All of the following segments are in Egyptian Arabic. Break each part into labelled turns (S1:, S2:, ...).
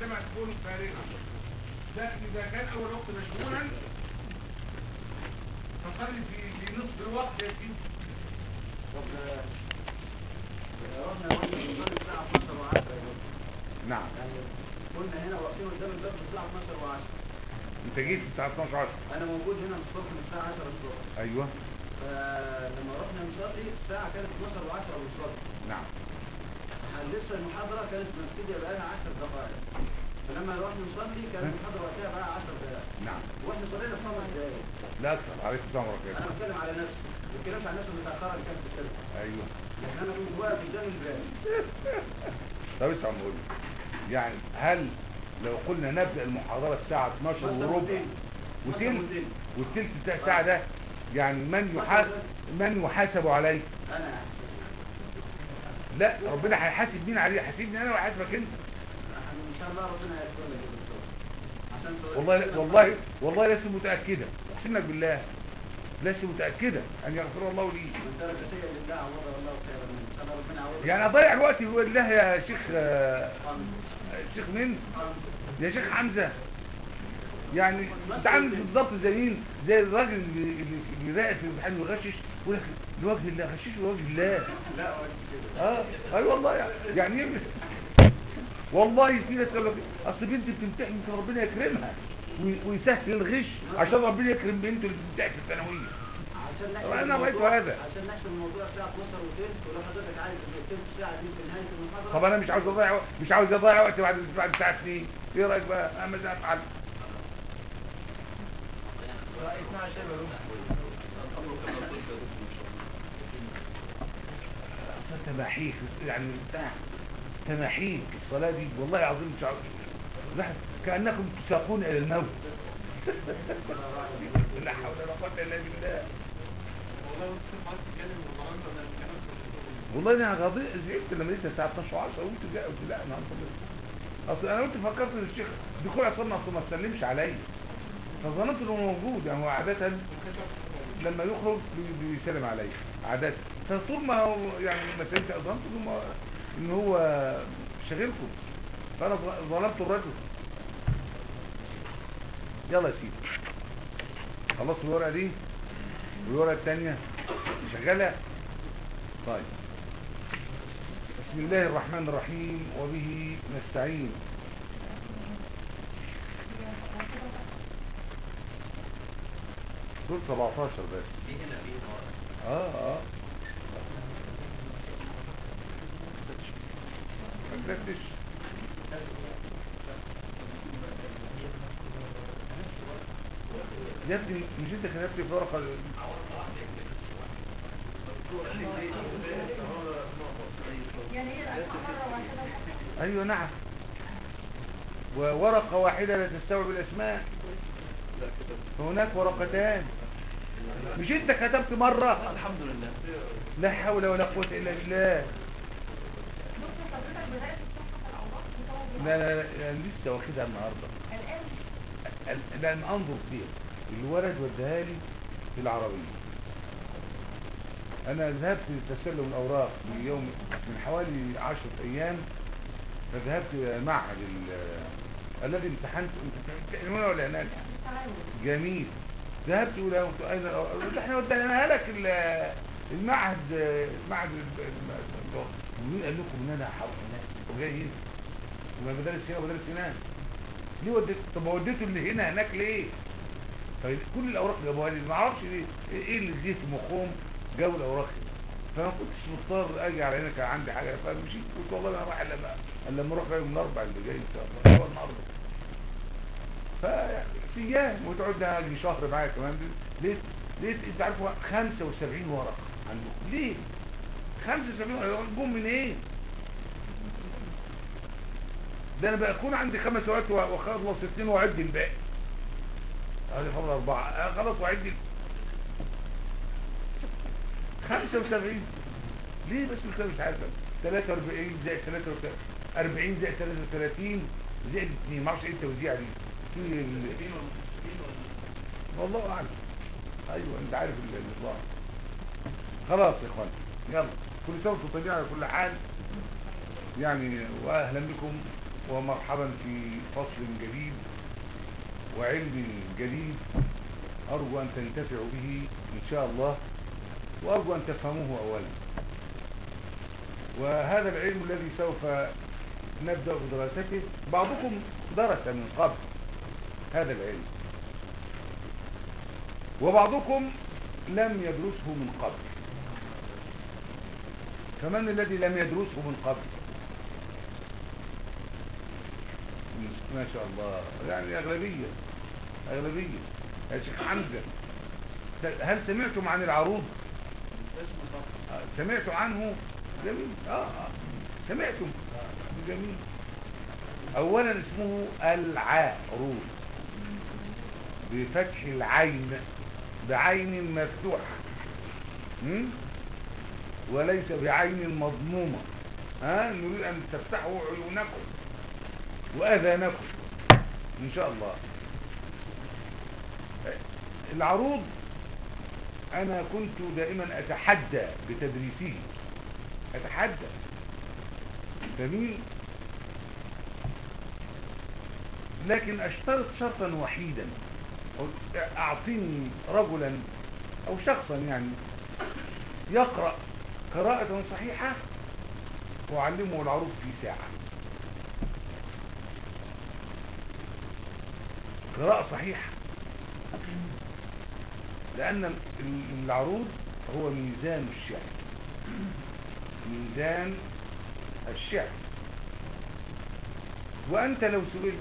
S1: الجامع تكون فارغة لكن إذا كان أول وقت مشغولا فصلي في في نصف الوقت يكفي
S2: طب رحنا رحنا نصلي الساعة 12 و10 يا دكتور
S1: نعم
S2: يعني كنا هنا واقفين قدام الباب الساعة 12 و10
S1: أنت جيت الساعة 12 10
S2: أنا موجود هنا من الصبح من الساعة 10 الصبح
S1: أيوه
S2: فلما رحنا نصلي الساعة كانت 12 و10 بالظبط
S1: نعم
S2: لسه المحاضرة كانت مبتدئة بقى لها 10 دقائق فلما رحنا نصلي كانت المحاضرة وقتها بقى 10 دقائق
S1: نعم
S2: واحنا صلينا خمس دقائق
S1: لا أكثر عليكم السلام ورحمة
S2: انا
S1: الله
S2: بتكلم على نفسي ما بتكلمش عن الناس المتاخره اللي كانت بتتكلم
S1: أيوه
S2: لان انا كنت واقف قدام الباب
S1: طب اسمع نقول يعني هل لو قلنا نبدأ المحاضرة الساعة 12 وربع وتلت والتلت بتاع الساعة ده يعني من يحاسب من يحاسب عليه
S2: انا
S1: لا ربنا هيحاسب مين عليه هيحاسبني انا وهيحاسبك انت
S2: ان شاء الله ربنا هيكون لك يا دكتور عشان صليت
S1: والله
S2: كده
S1: والله والله لست متأكدة اقسمك بالله لست متأكدة ان يغفر الله لي
S2: من ترك شيئا لله عوضه الله خيرا منه ان شاء الله ربنا يعوضه
S1: يعني اضيع الوقت بالله يا شيخ آه،
S2: خالص.
S1: شيخ مين
S2: خالص.
S1: يا شيخ حمزة يعني انت عامل بالضبط زي مين زي الراجل اللي اللي بيراقب في الامتحان ويغشش يقول لك لوجه الله غشش لوجه الله
S2: لا هو مش كده
S1: اه اي والله يعني يعني يعمل والله في ناس يقول لك اصل بنت بتمتحن يمكن ربنا يكرمها وي- ويسهل الغش عشان ربنا يكرم بنته اللي بتمتحن في الثانويه
S2: عشان نحسب
S1: أنا رأيت
S2: الموضوع-
S1: هذا.
S2: عشان نحسب الموضوع الساعه 12 وثلث ولو حضرتك عايز تلت ساعه دي في نهايه المحاضره
S1: طب انا مش عاوز اضيع وقت- مش عاوز اضيع وقت بعد بعد الساعه 2 ايه رايك بقى انا ماذا افعل أصل تماحيك يعني بتاع تماحيك الصلاه دي والله العظيم مش عاوز لا، كانكم تساقون الى الموت لا حول ولا قوه الا بالله والله انا غضي زعلت لما لقيت الساعه 12 10 قلت لا قلت لا انا هنصلي اصل انا قلت فكرت ان الشيخ دخول عصام اصلا ما سلمش عليا فظننت انه موجود يعني هو عاده لما يخرج بي- بيسلم عليا عاده فطول ما هو يعني ما سلمش ظننت ان هو ان هو شاغلكم فانا ظ- ظلمت الرجل يلا يا سيدي خلصت الورقه دي والورقه الثانيه شغاله طيب بسم الله الرحمن الرحيم وبه نستعين دول 17 بس اه اه ما تفتش يا ابني مش انت كتبت في ورقه
S3: يعني هي الأسماء مرة واحدة فقط.
S1: ايوه نعم وورقة واحدة لا تستوعب الاسماء فهناك ورقتان مش انت كتبت مرة
S2: الحمد لله
S1: لا حول ولا قوة الا بالله
S3: دكتور حضرتك بداية الصفحة الأوراق بتوع
S1: لا لا لا انا لسه واخدها النهاردة
S3: الآن
S1: ال- لان انظر فيها الولد وداها لي في العربية انا ذهبت لتسلم الاوراق من يوم من حوالي عشرة ايام فذهبت الى معهد ال- الذي امتحنت انت بتمتحن هنا ولا هناك
S3: التعاون
S1: جميل ذهبت الى قلت اين الأوراق؟ قلت احنا وديناها لك ال- المعهد معهد ال- ال- ومين قال لكم ان انا هروح هناك وجاي هنا وما مدارس هنا ومدارس هناك ليه وديت طب ما وديته اللي هنا هناك ليه فكل الاوراق جابوها لي ما اعرفش ليه ايه اللي جه في مخهم جابوا الاوراق هنا فما كنتش مضطر اجي على هنا كان عندي حاجه فمشيت قلت والله انا رايح الا ما الا لما اروح يوم الاربعاء اللي جاي ان شاء الله هو النهارده ف ايام وتقعد اجي شهر معايا كمان لقيت لقيت انت عارف 75 ورقه عندكم ليه 75 ورقه جم من ايه ده انا بقى يكون عندي خمس ورقات واخلص اثنين واعد الباقي هذه فضل اربعه آه خلاص واعد ال- 75 ليه بس مش مش عارف 43 زائد 43 40 زائد 33 زائد 2 ما اعرفش ايه التوزيع دي في ال- والله اعلم ايوه انت عارف ال- النظام خلاص يا اخوان يلا كل سنه وانتم طيبين على كل حال يعني واهلا بكم ومرحبا في فصل جديد وعلم جديد أرجو أن تنتفعوا به إن شاء الله وأرجو أن تفهموه أولا وهذا العلم الذي سوف نبدأ بدراسته بعضكم درس من قبل هذا العلم وبعضكم لم يدرسه من قبل فمن الذي لم يدرسه من قبل ما شاء الله يعني أغلبية أغلبية يا شيخ حمزة هل سمعتم عن العروض
S2: اسمه فقط
S1: آه، سمعتوا عنه جميل آه آه. سمعتم جميل أولا اسمه العروض بفتح العين بعين مفتوحة م? وليس بعين مضمومة ها نريد أن تفتحوا عيونكم وأذانكم إن شاء الله العروض أنا كنت دائما أتحدى بتدريسه أتحدى جميل لكن أشترط شرطا وحيدا أعطيني رجلا أو شخصا يعني يقرأ قراءة صحيحة وأعلمه العروض في ساعة قراءة صحيحة لأن العروض هو ميزان الشعر ميزان الشعر وأنت لو سئلت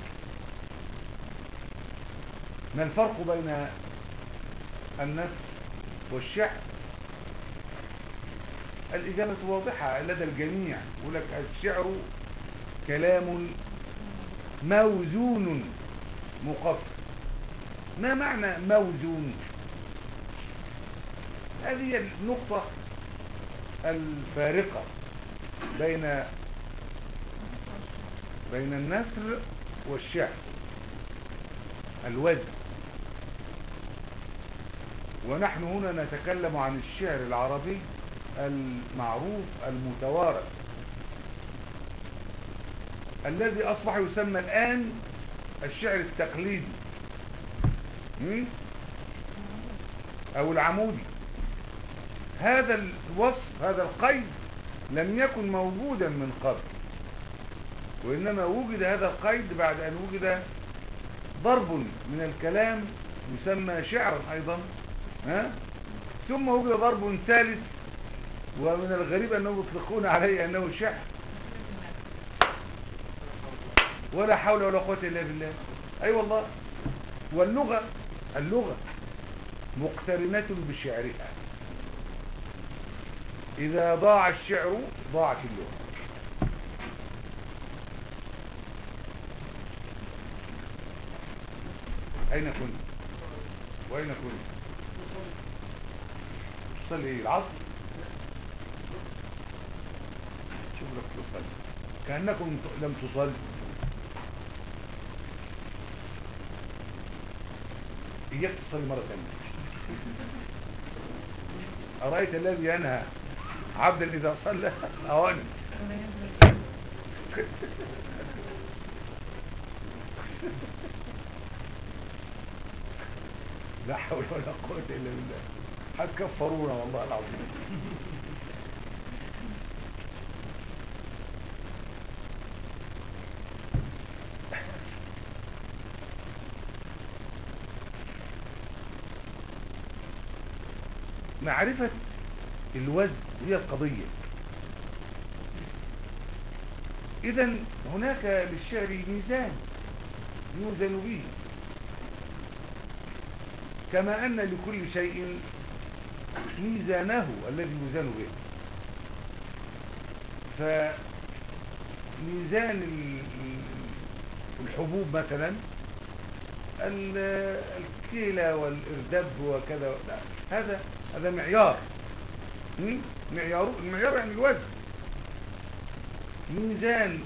S1: ما الفرق بين النثر والشعر الإجابة واضحة لدى الجميع يقول لك الشعر كلام موزون مقفى ما معنى موزون هذه النقطة الفارقة بين بين النثر والشعر الوزن ونحن هنا نتكلم عن الشعر العربي المعروف المتوارث الذي أصبح يسمى الآن الشعر التقليدي م? أو العمودي هذا الوصف هذا القيد لم يكن موجودا من قبل وإنما وجد هذا القيد بعد أن وجد ضرب من الكلام يسمى شعرا أيضا ها؟ ثم وجد ضرب ثالث ومن الغريب أنهم يطلقون عليه أنه شعر ولا حول ولا قوة إلا بالله أي أيوة والله واللغة اللغة مقترنة بشعرها إذا ضاع الشعر ضاعت اللغة أين كنت وأين كنت تصلي إيه العصر شوف لك تصلي كأنكم لم تصلي إياك تصلي مرة ثانية أرأيت الذي ينهى عبدا إذا صلى أولا لا حول ولا قوة إلا بالله هتكفرونا والله العظيم معرفة الوزن هي القضية إذا هناك للشعر ميزان يوزن به كما أن لكل شيء ميزانه الذي يوزن به فميزان الحبوب مثلا الكيلة والإردب وكذا لا هذا هذا معيار معيار المعيار يعني الوزن ميزان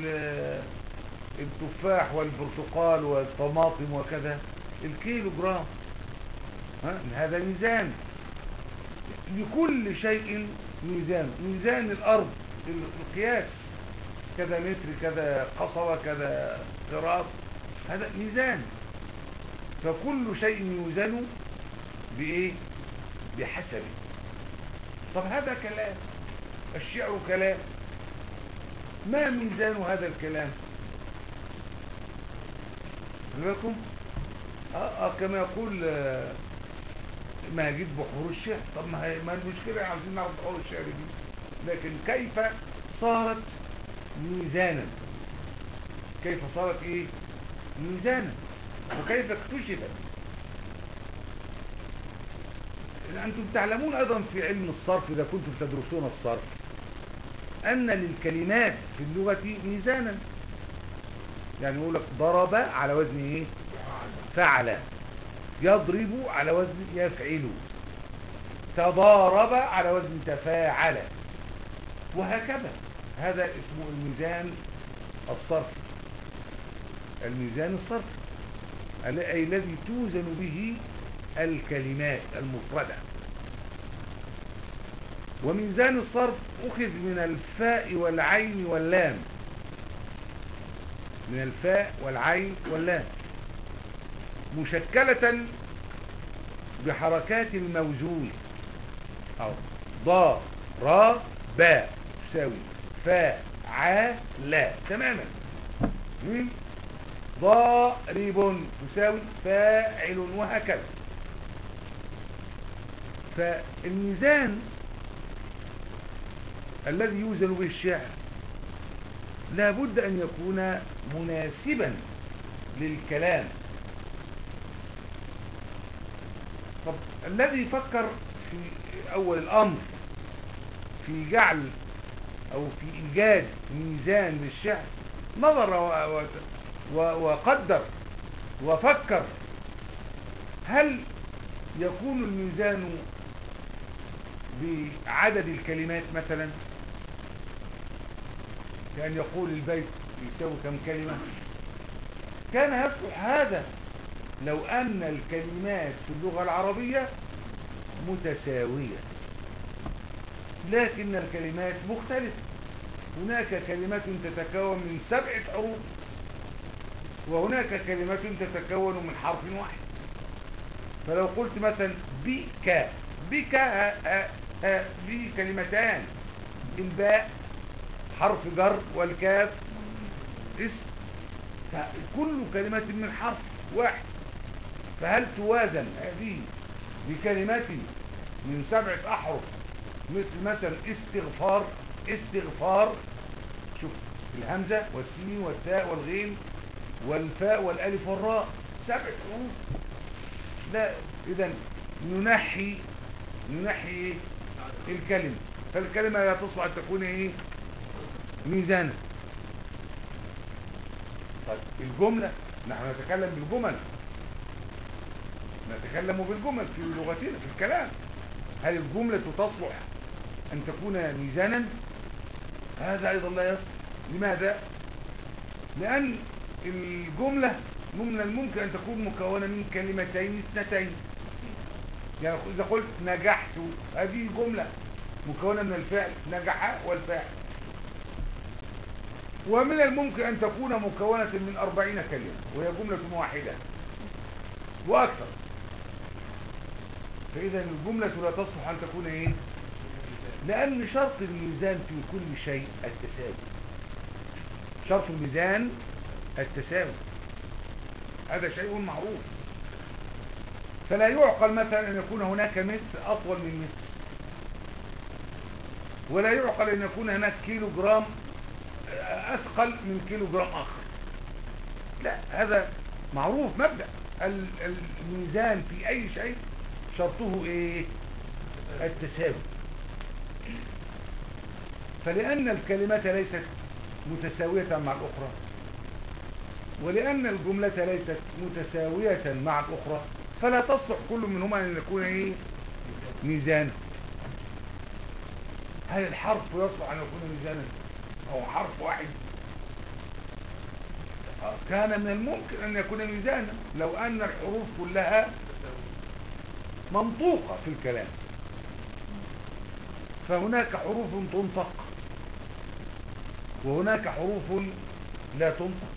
S1: التفاح والبرتقال والطماطم وكذا الكيلو جرام ها هذا ميزان لكل شيء ميزان ميزان الأرض القياس كذا متر كذا قصبة كذا قراط هذا ميزان فكل شيء يوزن بإيه بحسبه طب هذا كلام الشعر كلام ما ميزان هذا الكلام لكم آه, آه كما يقول آه ماجد بحور الشعر طب ما هي ما المشكلة عاوزين نعرف بحور الشعر دي لكن كيف صارت ميزانا كيف صارت ايه ميزانا وكيف اكتشفت أنتم تعلمون أيضا في علم الصرف إذا كنتم تدرسون الصرف أن للكلمات في اللغة ميزانا يعني يقول لك ضرب على وزن إيه فعل يضرب على وزن يفعل تضارب على وزن تفاعل وهكذا هذا اسمه الميزان الصرفي الميزان الصرفي أي الذي توزن به الكلمات المفردة وميزان الصرف أخذ من الفاء والعين واللام من الفاء والعين واللام مشكلة بحركات الموزون أو ضا را با تساوي فا ع لا تماما ضارب تساوي فاعل وهكذا فالميزان الذي يوزن به الشعر لا بد أن يكون مناسبا للكلام طب الذي فكر في أول الأمر في جعل أو في إيجاد ميزان للشعر نظر و... و... وقدر وفكر هل يكون الميزان بعدد الكلمات مثلا كأن يقول البيت يساوي كم كلمة كان يصلح هذا لو أن الكلمات في اللغة العربية متساوية لكن الكلمات مختلفة هناك كلمات تتكون من سبعة حروف وهناك كلمات تتكون من حرف واحد فلو قلت مثلا بك بك ها ها ها دي كلمتان الباء حرف جر والكاف اسم فكل كلمة من حرف واحد فهل توازن هذه بكلمات من سبعة أحرف مثل مثلا استغفار استغفار شوف الهمزة والسين والتاء والغين والفاء والالف والراء سبع حروف لا اذا ننحي ننحي الكلمة فالكلمة لا تصلح ان تكون ايه ميزانا طيب الجملة نحن نتكلم بالجمل نتكلم بالجمل في لغتنا في الكلام هل الجملة تصلح أن تكون ميزانا هذا أيضا لا يصلح لماذا لأن الجملة من الممكن أن تكون مكونة من كلمتين اثنتين يعني إذا قلت نجحت هذه جملة مكونة من الفعل نجح والفاعل ومن الممكن أن تكون مكونة من أربعين كلمة وهي جملة واحدة وأكثر فإذا الجملة لا تصلح أن تكون إيه لأن شرط الميزان في كل شيء التساوي شرط الميزان التساوي هذا شيء معروف فلا يعقل مثلا أن يكون هناك متر أطول من متر ولا يعقل أن يكون هناك كيلو جرام أثقل من كيلو جرام آخر لا هذا معروف مبدأ الميزان في أي شيء شرطه إيه التساوي فلأن الكلمات ليست متساوية مع الأخرى ولأن الجملة ليست متساوية مع الأخرى فلا تصلح كل منهما أن يكون إيه ميزانا هل الحرف يصلح أن يكون ميزانا أو حرف واحد كان من الممكن أن يكون ميزانا لو أن الحروف كلها منطوقة في الكلام فهناك حروف تنطق وهناك حروف لا تنطق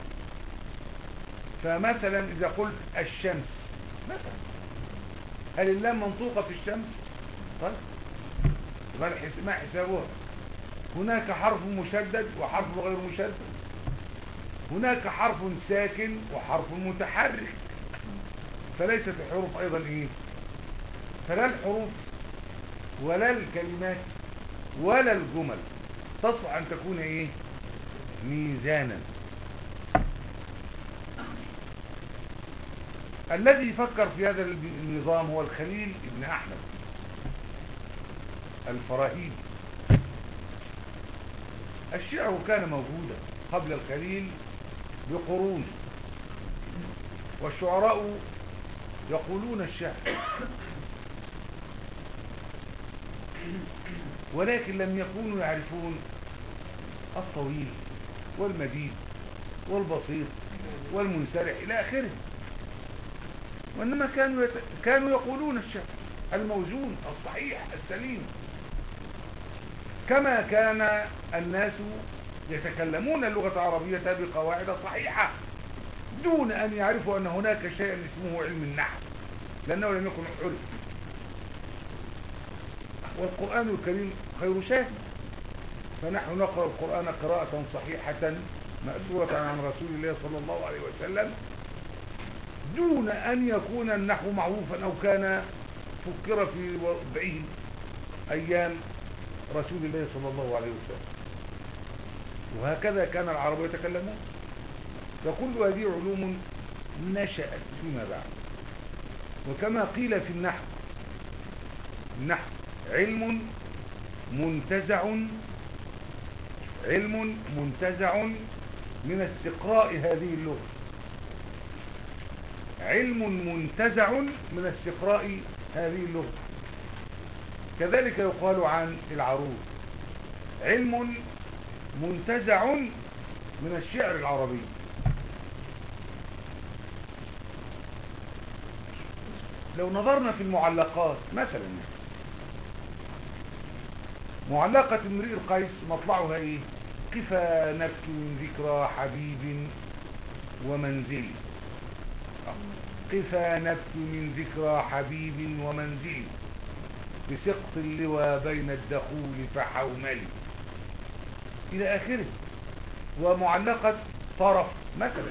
S1: فمثلا إذا قلت الشمس مثلا هل اللام منطوقة في الشمس طيب يبقى الحس- ما حسابها هناك حرف مشدد وحرف غير مشدد هناك حرف ساكن وحرف متحرك فليست الحروف ايضا ايه فلا الحروف ولا الكلمات ولا الجمل تصلح ان تكون ايه ميزانا الذي فكر في هذا النظام هو الخليل ابن احمد الفراهيدي الشعر كان موجودا قبل الخليل بقرون والشعراء يقولون الشعر ولكن لم يكونوا يعرفون الطويل والمديد والبسيط والمنسرح إلى آخره وإنما كانوا, يت... كانوا يقولون الشعر الموزون الصحيح السليم كما كان الناس يتكلمون اللغة العربية بقواعد صحيحة دون أن يعرفوا أن هناك شيء اسمه علم النحو لأنه لم يكن عرف والقرآن الكريم خير شاهد فنحن نقرأ القرآن قراءة صحيحة مأثورة عن رسول الله صلى الله عليه وسلم دون أن يكون النحو معروفا أو كان فكر في وضعه أيام رسول الله صلى الله عليه وسلم وهكذا كان العرب يتكلمون فكل هذه علوم نشأت فيما بعد وكما قيل في النحو النحو علم منتزع علم منتزع من استقراء هذه اللغة علم منتزع من استقراء هذه اللغة كذلك يقال عن العروض علم منتزع من الشعر العربي لو نظرنا في المعلقات مثلا معلقة امرئ القيس مطلعها ايه قفا نبكي من ذكرى حبيب ومنزلي قفا نبكي من ذكرى حبيب ومنزلي بسقط اللوى بين الدخول فحوملي إلى آخره ومعلقة طرف مثلا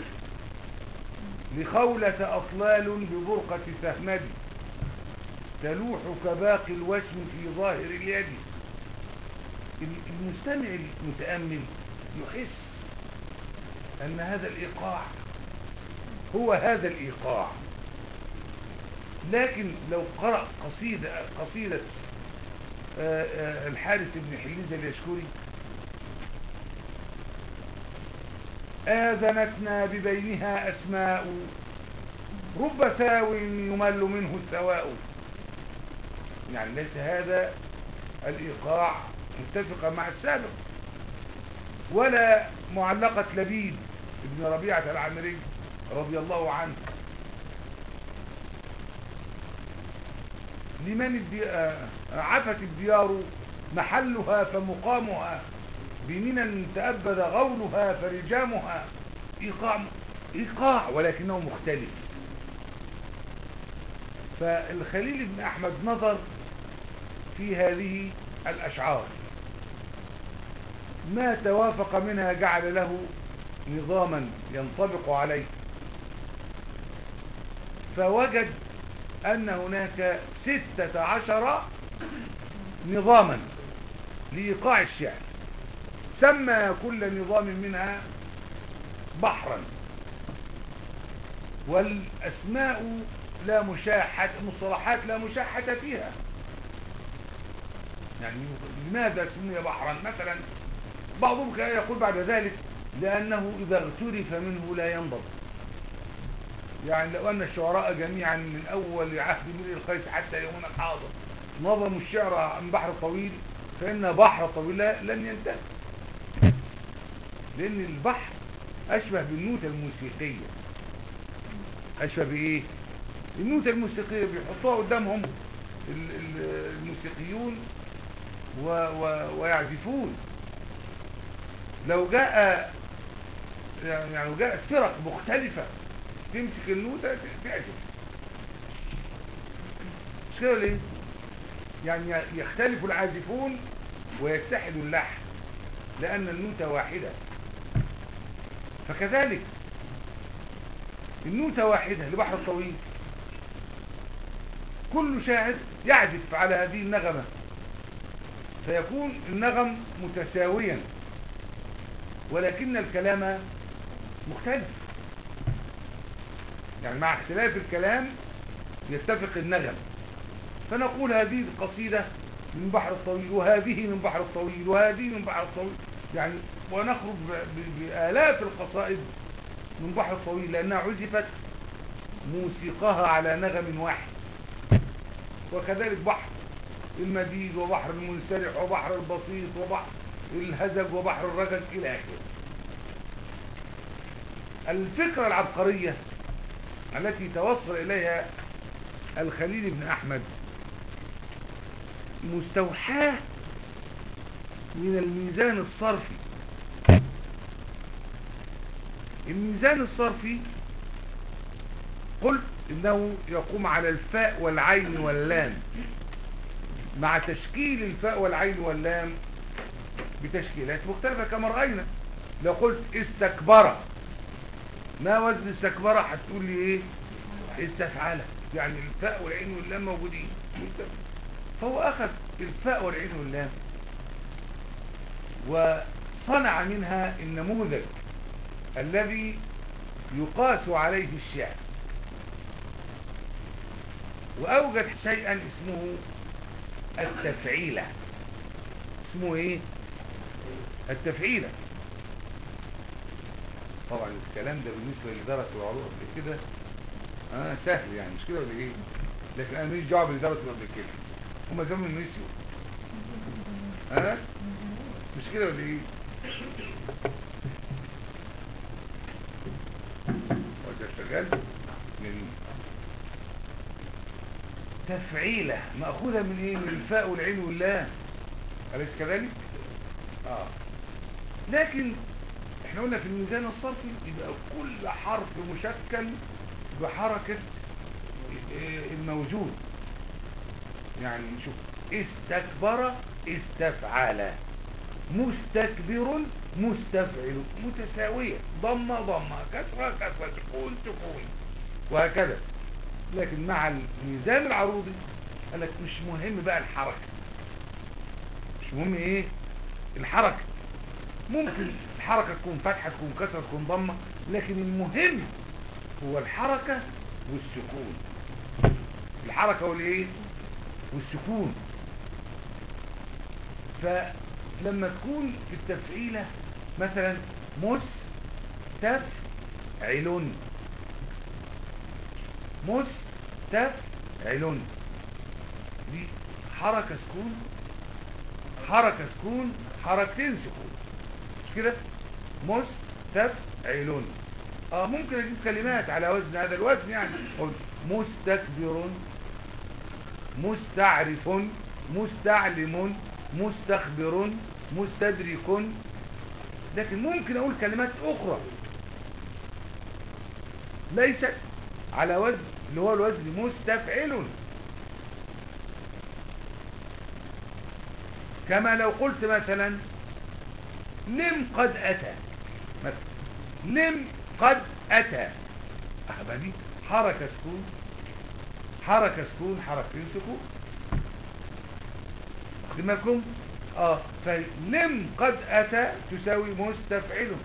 S1: لخولة أطلال ببرقة سهمدي تلوح كباقي الوشم في ظاهر اليد المستمع المتأمل يحس أن هذا الإيقاع هو هذا الإيقاع لكن لو قرأ قصيدة, قصيدة آآ آآ الحارث بن حليزة اليشكري آذنتنا ببينها أسماء رب ساو يمل منه السواء يعني ليس هذا الإيقاع متفقا مع السابق ولا معلقة لبيد ابن ربيعة العامري رضي الله عنه لمن الدي... عفت الديار محلها فمقامها بمنى تأبد غولها فرجامها إيقاع إيقاع ولكنه مختلف فالخليل بن أحمد نظر في هذه الأشعار ما توافق منها جعل له نظاما ينطبق عليه فوجد أن هناك ستة عشر نظاما لإيقاع الشعر سمى كل نظام منها بحرا والأسماء لا مشاحة مصطلحات لا مشاحة فيها يعني لماذا سمي بحرا مثلا بعضهم كان يقول بعد ذلك لأنه إذا اغترف منه لا ينضب يعني لو أن الشعراء جميعا من أول عهد ملء القيس حتى يومنا الحاضر نظموا الشعر عن بحر طويل فإن بحر طويل لن ينتهي لأن البحر أشبه بالنوتة الموسيقية أشبه بإيه؟ النوتة الموسيقية بيحطوها قدامهم الموسيقيون و و ويعزفون لو جاء يعني لو جاءت فرق مختلفة تمسك النوتة تعزف مش كده ليه يعني يختلف العازفون ويتحد اللحن لأن النوتة واحدة فكذلك النوتة واحدة لبحر الطويل كل شاهد يعزف على هذه النغمة فيكون النغم متساويا ولكن الكلام مختلف يعني مع اختلاف الكلام يتفق النغم فنقول هذه القصيدة من بحر الطويل وهذه من بحر الطويل وهذه من بحر الطويل يعني ونخرج ب- ب- بآلاف القصائد من بحر الطويل لأنها عزفت موسيقاها على نغم واحد وكذلك بحر المديد وبحر المنسرح وبحر البسيط وبحر الهزج وبحر الرجل إلى آخره الفكرة العبقرية التي توصل إليها الخليل بن أحمد مستوحاة من الميزان الصرفي الميزان الصرفي قلت إنه يقوم على الفاء والعين واللام مع تشكيل الفاء والعين واللام بتشكيلات مختلفة كما رأينا لو قلت استكبر ما وزن استكبر هتقول لي ايه استفعل يعني الفاء والعين واللام موجودين فهو اخذ الفاء والعين واللام وصنع منها النموذج الذي يقاس عليه الشعر واوجد شيئا اسمه التفعيلة اسمه ايه التفعيلة طبعا الكلام ده بالنسبة اللي درسوا العروض قبل كده اه سهل يعني مش كده ولا ايه لكن انا ماليش دعوه باللي درسوا قبل كده هم زمان نسيوا ها آه؟ مش كده ولا ايه وده شغال من تفعيلة مأخوذة من ايه من الفاء والعين واللام أليس كذلك اه لكن احنا قلنا في الميزان الصرفي يبقى كل حرف مشكل بحركة إيه الموجود يعني شوف استكبر استفعل مستكبر مستفعل متساوية ضمة ضمة كسرة كسرة سكون سكون وهكذا لكن مع الميزان العروضي قال لك مش مهم بقى الحركة مش مهم ايه الحركة ممكن الحركة تكون فتحة تكون كسرة تكون ضمة لكن المهم هو الحركة والسكون الحركة والايه والسكون فلما تكون في التفعيلة مثلا مس تف علون مس تف علون دي حركة سكون حركة سكون حركتين سكون مش كده مس تف علون اه ممكن اجيب كلمات على وزن هذا الوزن يعني اقول مستكبر مستعرف مستعلم مستخبر مستدرك لكن ممكن اقول كلمات اخرى ليست على وزن اللي هو الوزن مستفعل كما لو قلت مثلا لم قد اتى مثلا لم قد اتى احبا دي حركة سكون حركة سكون حركتين سكون واخدين بالكم اه فلم قد اتى تساوي مستفعل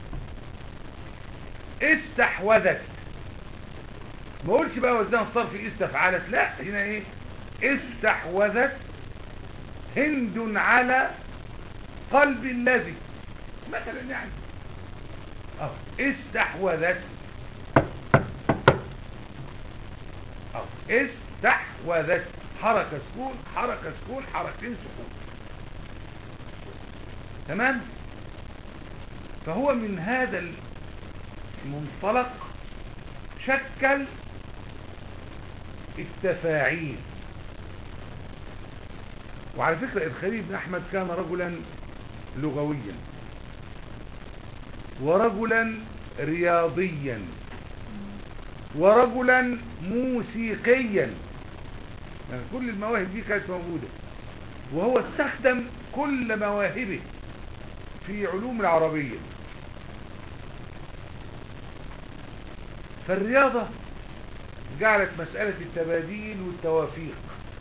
S1: استحوذت ما اقولش بقى وزنها الصرفي استفعلت لا هنا ايه استحوذت هند على قلب الذي مثلا يعني اه استحوذت اه استحوذت حركة سكون حركة سكون حركتين سكون تمام فهو من هذا المنطلق شكل التفاعيل وعلى فكرة الخليل بن أحمد كان رجلا لغويا ورجلا رياضيا ورجلا موسيقيا يعني كل المواهب دي كانت موجودة وهو استخدم كل مواهبه في علوم العربية فالرياضة جعلت مسألة التباديل والتوافيق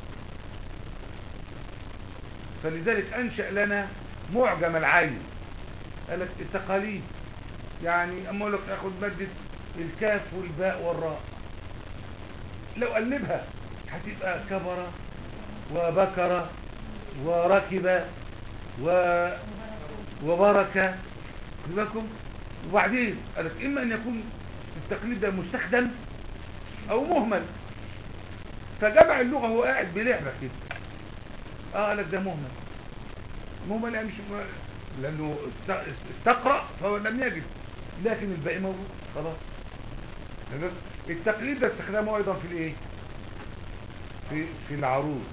S1: فلذلك أنشأ لنا معجم العين قال لك التقاليد يعني أما أقول لك أخذ مادة الكاف والباء والراء لو قلبها هتبقى كبر وبكر وركب و وبركة خد بالكم وبعدين قال لك إما أن يكون التقليد ده مستخدم أو مهمل فجمع اللغة هو قاعد بلعبة كده اه قال لك ده مهمل مهمل يعني مش م- لأنه است- استقرأ فهو لم يجد لكن الباقي موجود خلاص تمام؟ التقليد ده استخدامه أيضا في الإيه في في العروض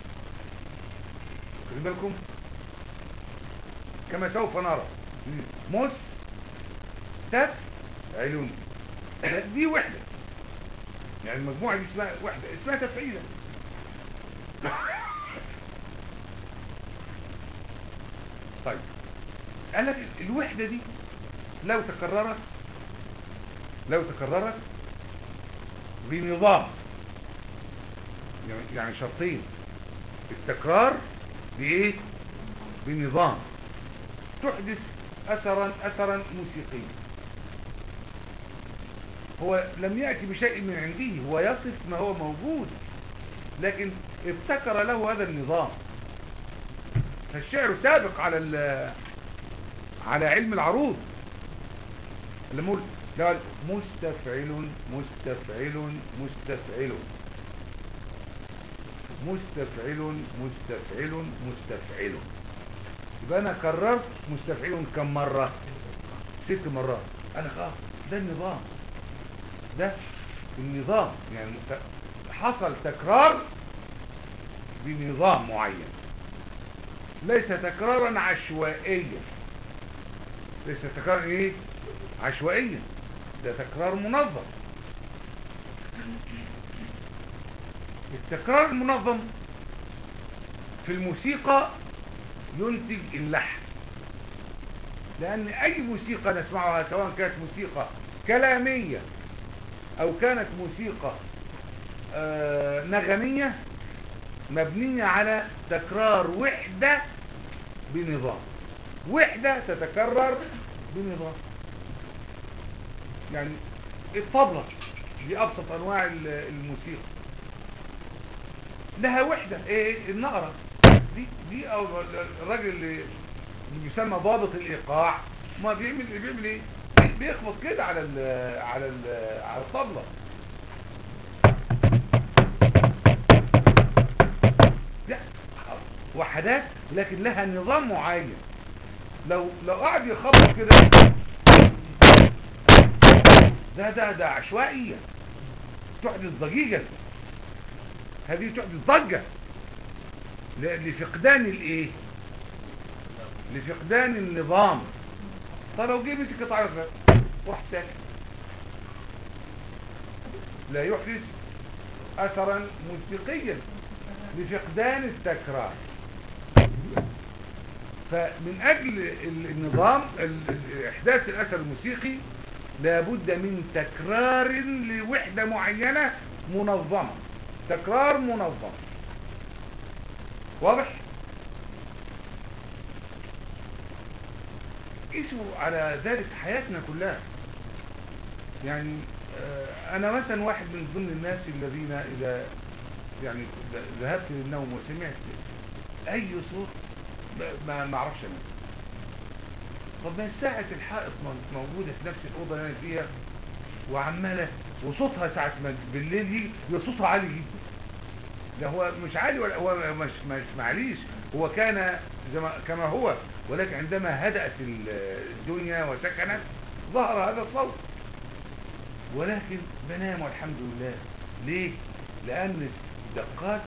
S1: خد بالكم كما سوف نرى مس تف علوم دي وحدة يعني المجموعة دي اسمها وحدة اسمها تفعيلة طيب قال لك الوحدة دي لو تكررت لو تكررت بنظام يعني- يعني شرطين التكرار بإيه بنظام تحدث أثرا أثرا موسيقيا هو لم يأتي بشيء من عنده هو يصف ما هو موجود لكن ابتكر له هذا النظام فالشعر سابق على ال- على علم العروض لما يقول ده قال مستفعل مستفعل مستفعل مستفعل مستفعل مستفعل يبقى انا كررت مستفعل كم مرة ست مرات انا خلاص ده النظام ده النظام يعني ت- حصل تكرار بنظام معين ليس تكرارا عشوائيا ليس تكرار ايه عشوائيا ده تكرار منظم التكرار المنظم في الموسيقى ينتج اللحن لأن أي موسيقى نسمعها سواء كانت موسيقى كلامية أو كانت موسيقى آه، نغمية مبنية على تكرار وحدة بنظام وحدة تتكرر بنظام يعني الطبلة دي أبسط أنواع ال- الموسيقى لها وحدة ايه النقرة دي دي او الراجل اللي اللي بيسمى ضابط الايقاع ما بيعمل بيعمل ايه بي- بيخبط كده على ال على ال على الطبلة لا وحدات لكن لها نظام معين لو لو قعد يخبط كده ده ده ده عشوائية تحدث ضجيجا هذه تحدث ضجة ل- لفقدان الايه لفقدان النظام فلو جه مسك قطعة غير وراح ساكت لا يحدث اثرا موسيقيا لفقدان التكرار فمن اجل ال- النظام ال- ال- احداث الاثر الموسيقي لابد من تكرار لوحدة معينة منظمة تكرار منظم واضح قيسوا على ذلك حياتنا كلها يعني آه، انا مثلا واحد من ضمن الناس الذين اذا يعني ذهبت للنوم وسمعت اي صوت ب- ما ما اعرفش انام طب ما ساعة الحائط مو- موجودة في نفس الأوضة اللي أنا فيها وعمالة وصوتها ساعة ما بالليل يجي يبقى صوتها عالي جدا ده هو مش عالي ولا هو مش مش معليش هو كان زي ما كما هو ولكن عندما هدأت ال- الدنيا وسكنت ظهر هذا الصوت ولكن بنام والحمد لله ليه؟ لأن الدقات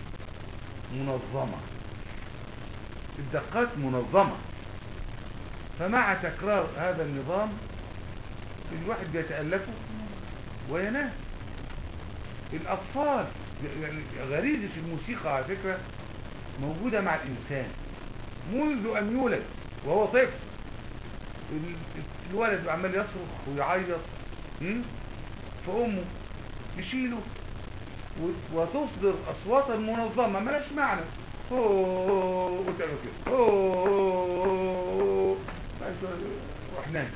S1: منظمة الدقات منظمة فمع تكرار هذا النظام الواحد بيتألفه وينام الأطفال يعني غريزة الموسيقى على فكرة موجودة مع الإنسان منذ أن يولد وهو طفل ال- الولد عمال يصرخ ويعيط م? فأمه تشيله و- وتصدر أصواتا منظمة ملاش معنى أوه وتعمل كده أوه روح نام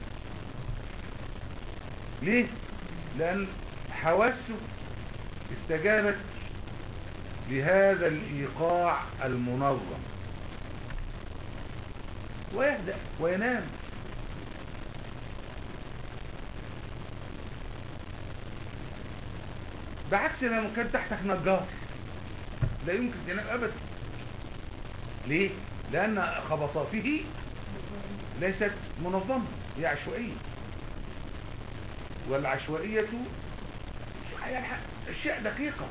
S1: ليه؟ لأن حواسه استجابت لهذا الإيقاع المنظم ويهدأ وينام بعكس لما كان تحتك نجار لا يمكن تنام أبدا ليه؟ لأن خبطاته ليست منظمة هي عشوائية والعشوائية يعني أشياء دقيقة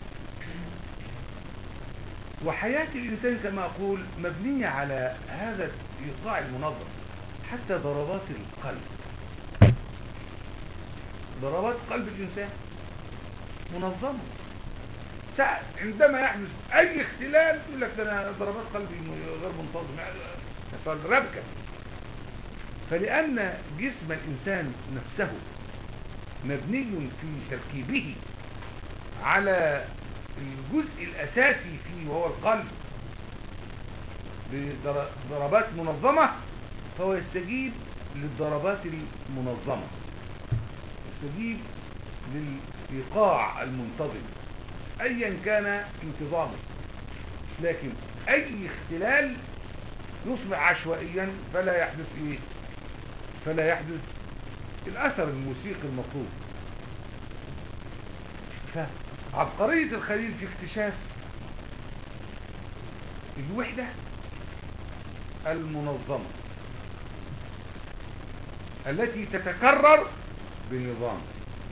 S1: وحياة الإنسان كما أقول مبنية على هذا الإيقاع المنظم حتى ضربات القلب ضربات قلب الإنسان منظمة ساعة عندما يحدث أي اختلال يقول لك ده أنا ضربات قلبي غير منتظمة يحصل ربكة فلأن جسم الإنسان نفسه مبني في تركيبه على الجزء الأساسي فيه وهو القلب بضربات منظمة فهو يستجيب للضربات المنظمة يستجيب للإيقاع المنتظم أيا كان انتظامه لكن أي اختلال يصبح عشوائيا فلا يحدث إيه فلا يحدث الأثر الموسيقي المطلوب فعبقرية الخليل في اكتشاف الوحدة المنظمة التي تتكرر بنظام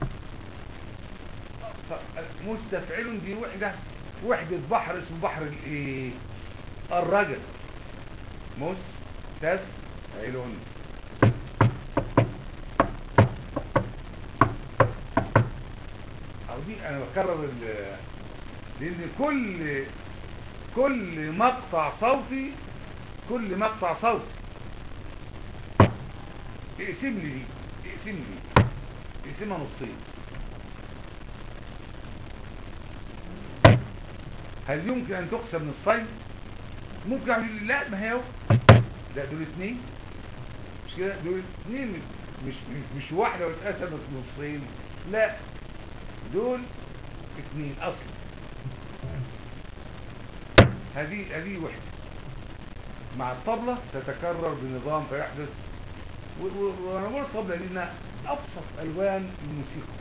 S1: مستفعل دي وحدة وحدة بحر اسمه بحر الايه الرجل مستفعل او دي انا بكرر ال- لان كل كل مقطع صوتي كل مقطع صوتي اقسم لي دي اقسم لي اقسمها نصين هل يمكن ان تقسم نصين ممكن اعمل لا ما هي اهو لا دول اتنين مش كده دول اتنين مش مش, مش واحده واتقسمت نصين لا دول اتنين اصلا هذه هذه وحده مع الطبلة تتكرر بنظام فيحدث و- و- وانا بقول الطبلة لانها ابسط الوان الموسيقى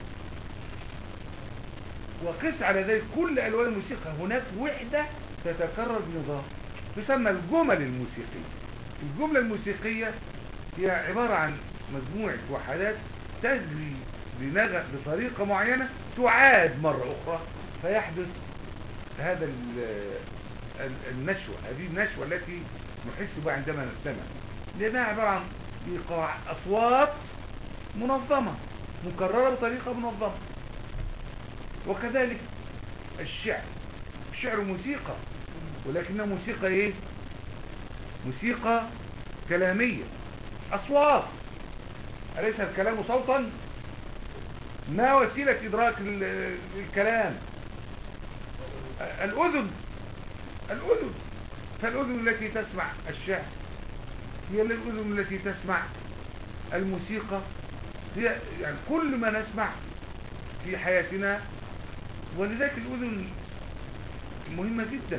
S1: وقس على ذلك كل الوان الموسيقى هناك وحدة تتكرر بنظام تسمى الجمل الموسيقية الجملة الموسيقية هي عبارة عن مجموعة وحدات تجري بنغ... بطريقة معينة تعاد مرة أخرى فيحدث هذا ال- ال- النشوة هذه النشوة التي نحس بها عندما نستمع لأنها عبارة عن إيقاع أصوات منظمة مكررة بطريقة منظمة وكذلك الشعر الشعر موسيقى ولكنها موسيقى ايه موسيقى كلامية أصوات أليس الكلام صوتا ما وسيلة إدراك ال- الكلام الأذن الأذن فالأذن التي تسمع الشعر هي الأذن التي تسمع الموسيقى هي يعني كل ما نسمع في حياتنا ولذلك الأذن مهمة جدا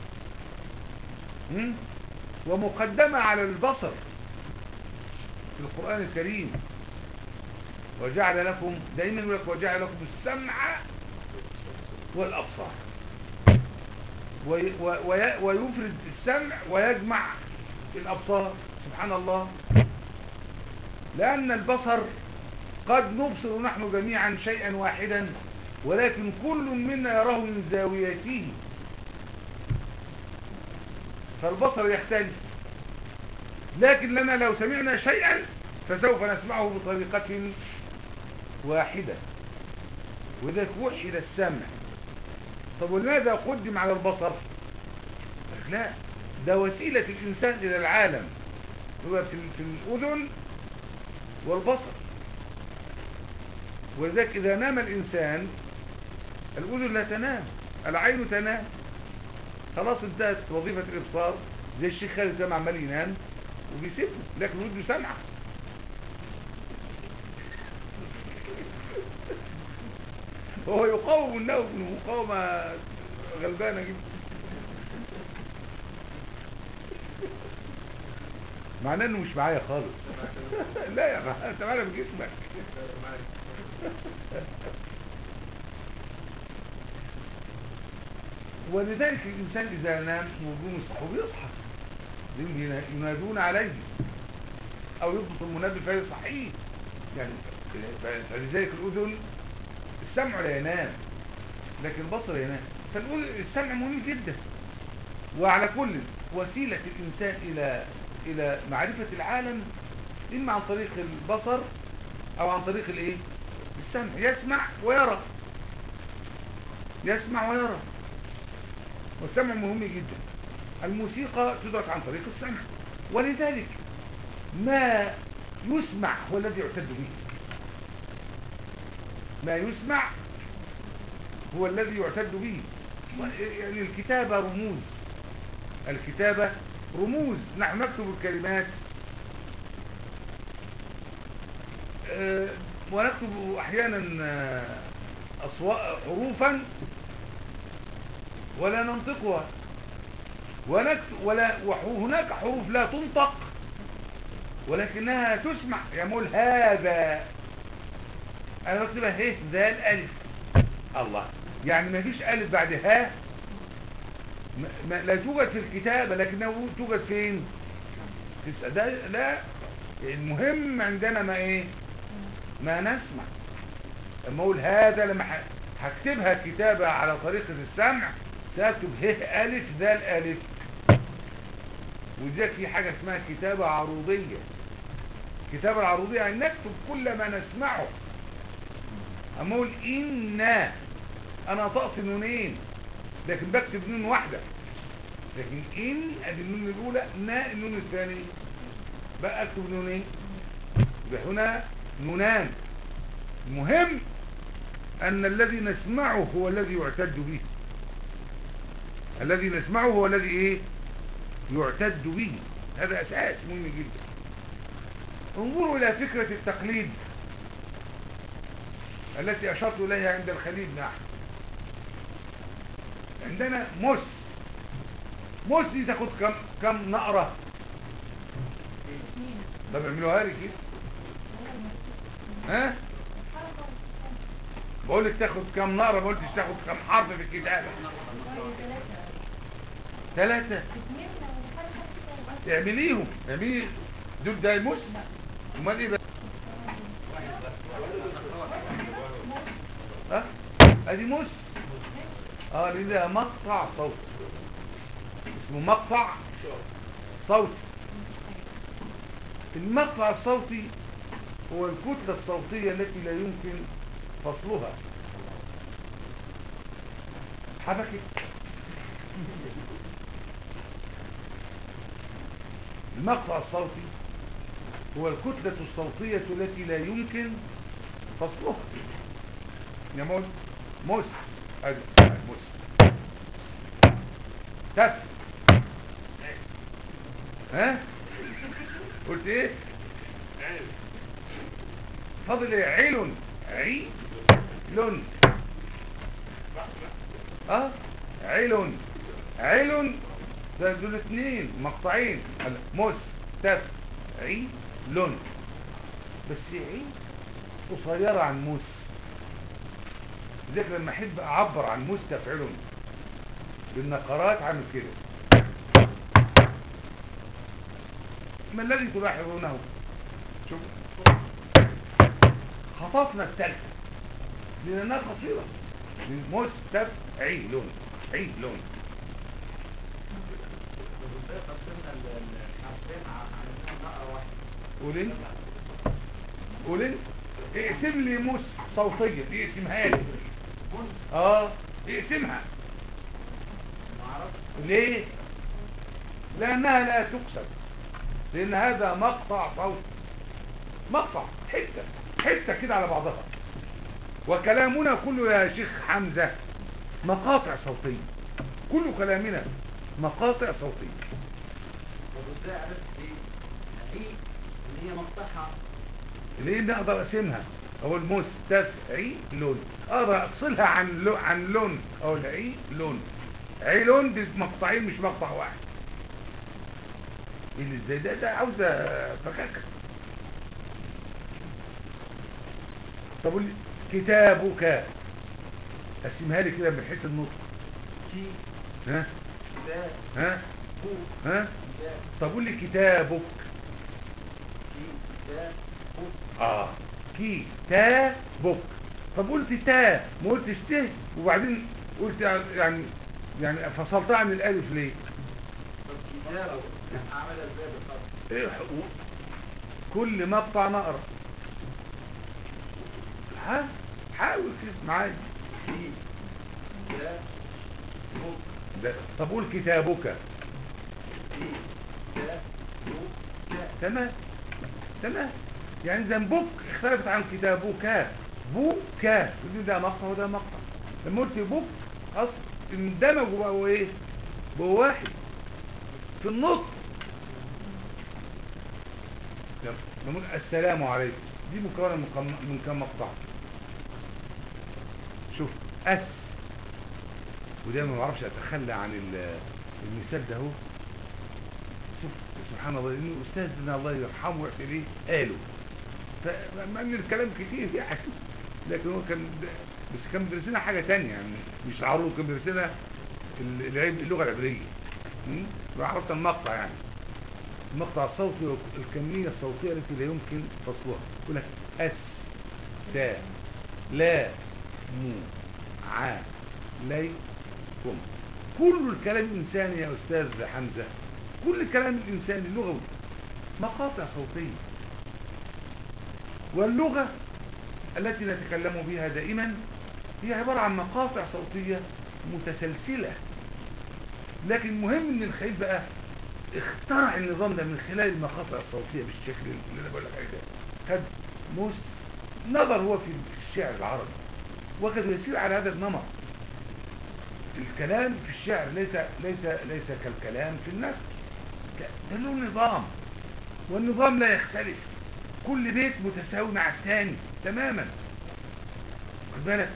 S1: مم؟ ومقدمة على البصر في القرآن الكريم وجعل لكم دايما يقول لك وجعل لكم السمع والأبصار وي- وي- ويفرد السمع ويجمع الأبصار سبحان الله لأن البصر قد نبصر نحن جميعا شيئا واحدا ولكن كل منا يراه من زاويته فالبصر يختلف لكن لنا لو سمعنا شيئا فسوف نسمعه بطريقة واحدة وذلك وحد السمع طب ولماذا قدم على البصر لا ده وسيلة الإنسان إلى العالم هو في, في الأذن والبصر ولذلك إذا نام الإنسان الأذن لا تنام العين تنام خلاص انتهت وظيفة الإبصار زي الشيخ خالد زي ما عمال ينام وبيسيبه لكن وده سامعه هو يقاوم النوم مقاومة غلبانة جدا معناه انه مش معايا خالص لا يا ما انت معانا بجسمك ولذلك الانسان اذا نام نجوم الصحو بيصحى لأن ينادون عليه او يضبط المنبه فيصحيه يعني فلذلك الاذن السمع لا ينام لكن البصر ينام فالسمع مهم جدا وعلى كل وسيلة الإنسان إلى إلى معرفة العالم إما عن طريق البصر أو عن طريق الإيه؟ السمع يسمع ويرى يسمع ويرى والسمع مهم جدا الموسيقى تدرك عن طريق السمع ولذلك ما يسمع هو الذي يعتد به ما يسمع هو الذي يعتد به يعني الكتابة رموز الكتابة رموز نحن نكتب الكلمات أه ونكتب احيانا أصواء حروفا ولا ننطقها ونكتب ولا وهناك حروف لا تنطق ولكنها تسمع يقول هذا انا بكتبها ه ذال الف الله يعني ما فيش الف بعد ها ما لا توجد في الكتابة لكنها توجد فين ده لا المهم عندنا ما ايه ما نسمع لما اقول هذا لما هكتبها كتابة على طريقة السمع تكتب ه الف ذال الف وذلك في حاجة اسمها كتابة عروضية كتابة العروضية يعني نكتب كل ما نسمعه اما اقول إنا أنا طقت نونين لكن بكتب نون واحدة لكن إن أدي النون الأولى نا النون الثاني بقى أكتب نونين يبقى هنا نونان المهم أن الذي نسمعه هو الذي يعتد به الذي نسمعه هو الذي إيه يعتد به هذا أساس مهم جدا انظروا إلى فكرة التقليد التي أشرت إليها عند الخليل بن أحمد عندنا مس مس دي تاخد كم كم نقرة طب اعملوها لي كده ها بقول لك تاخد كم نقرة ما قلتش تاخد كم حرف في الكتابة ثلاثة اعمليهم اعملي دول ده مس امال ايه بقى ها ادي مس اه لان ده مقطع صوت اسمه مقطع صوتي المقطع الصوتي هو الكتلة الصوتية التي لا يمكن فصلها حبكت المقطع الصوتي هو الكتلة الصوتية التي لا يمكن فصلها يموت مس ادي مس تف ها قلت ايه فاضل ايه عيل عي لن اه عيل عيل ده دول اتنين مقطعين مس تف عي لن بس عي قصيرة عن موس لذلك لما احب اعبر عن موس تفعل بالنقرات عامل كده ما الذي تلاحظونه شوف خطفنا الثالثة لأنها قصيرة من مستفعيل عيل
S2: بالباقي قسمنا ال- ال- حرفين عايزين نقرا واحد
S1: قول انت قول انت اقسم لي موس صوتيا اقسمها لي
S2: بص
S1: اه اقسمها
S2: ما اعرفش
S1: ليه لانها لا تقسم لان هذا مقطع صوت مقطع حته حته كده على بعضها وكلامنا كله يا شيخ حمزه مقاطع صوتيه كل كلامنا مقاطع صوتيه
S2: طب ازاي عرفت ايه؟ هي اللي هي مقطعها
S1: ليه اقدر اقسمها اقول مستفعيل اقدر افصلها عن لو عن لون اقول عي لون عيلون دي مقطعين مش مقطع واحد اللي ازاي ده ده عاوزه فكاكه طب قول لي كتابك قسمها لي كده من حيث النطق
S2: كي
S1: ها
S2: كتاب
S1: ها
S2: بو
S1: ها
S2: كتاب
S1: طب قول لي كتابك
S2: كي كتاب بو
S1: اه كتابك طب قلت تا ما قلتش ت وبعدين قلت يعني يعني فصلتها عن الالف ليه
S2: طب كتاب اعملها ازاي بالخط؟
S1: إيه حقوق؟ كل مقطع نقرا ها حاول كده معايا
S2: كي كتاب بو
S1: ده طب قول كتابك
S2: كي كتاب بو كتاب
S1: تمام تمام يعني ذنبك اختلفت عن كتابك بوك دي ده مقطع وده مقطع لما قلت بوك اصل اندمجوا بقوا ايه بقوا واحد في النطق لما نقول السلام عليكم دي مكونه من كم من كم مقطع شوف اس وده ما بعرفش اتخلى عن ال- المثال ده اهو شوف سبحان الله لانه استاذنا الله يرحمه ويغفر ليه قالوا فما من الكلام كتير يعني لكن هو كان بس كان بيدرس لنا حاجه ثانيه يعني مش عروض كان بيدرس لنا ال- العلم- اللغه العبريه م? وعرفت المقطع يعني المقطع الصوتي والكميه الصوتيه التي لا يمكن فصلها يقول لك اس تا لا مو ع لي كم كل الكلام الانساني يا استاذ حمزه كل الكلام الانساني اللغوي مقاطع صوتيه واللغه التي نتكلم بها دائما هي عباره عن مقاطع صوتيه متسلسله لكن مهم ان الخليل بقى اخترع النظام ده من خلال المقاطع الصوتيه بالشكل اللي انا بقول لك عليه ده خد مس نظر هو في الشعر العربي وكان يسير على هذا النمط الكلام في الشعر ليس ليس ليس كالكلام في النثر ك- ده له نظام والنظام لا يختلف كل بيت متساوي مع الثاني تماما خد بالك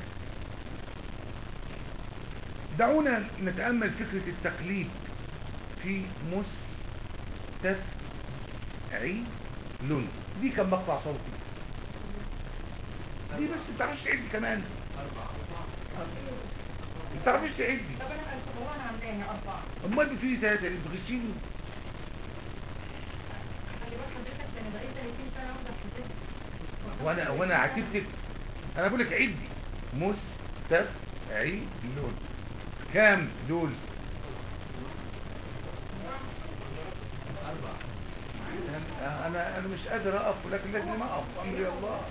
S1: دعونا نتأمل فكرة التقليد في مستفعيل دي كم مقطع صوتي دي بس ما تعرفش تعد كمان ما تعرفش تعد
S3: طب انا طب والله انا عاملاها اربعه
S1: امال في ثلاثة اللي بتغشيني
S3: خلي بالك حضرتك ده انا بقيت 30 سنه واخده في الطب
S1: وانا وانا عاتبتك انا بقول لك عدي مستفعيل كام دول انا انا انا مش قادر اقف ولكن لازم اقف امري الله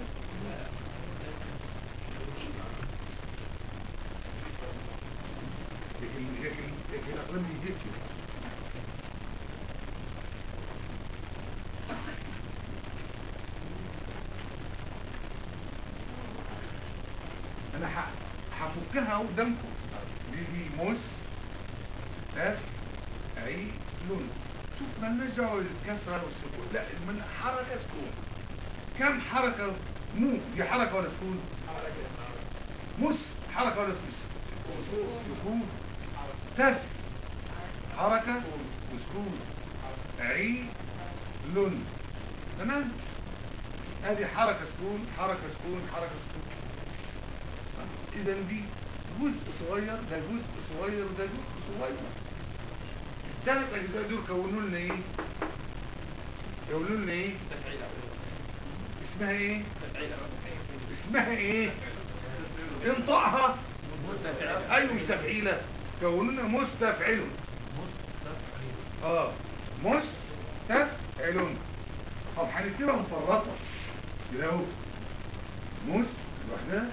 S1: لكن لكن لكن الاقلام دي جيت انا ح- هفكها قدامكم دي دي مس اف عي لون شوف مالناش دعوه بالكسره والسكون لا من حركه سكون كم حركه مو دي حركه ولا سكون مس حركه ولا سكون سكون تف حركه وسكون عي لون تمام ادي حركه سكون حركه سكون حركه سكون اذا دي جزء صغير ده جزء صغير وده جزء صغير الثلاث اجزاء دول كونوا لنا ايه كونوا لنا ايه اسمها ايه اسمها ايه انطقها ايوه مستفعيله كونوا لنا مستفعل اه مس تفعل طب هنكتبها مفرطة كده اهو مس لوحدها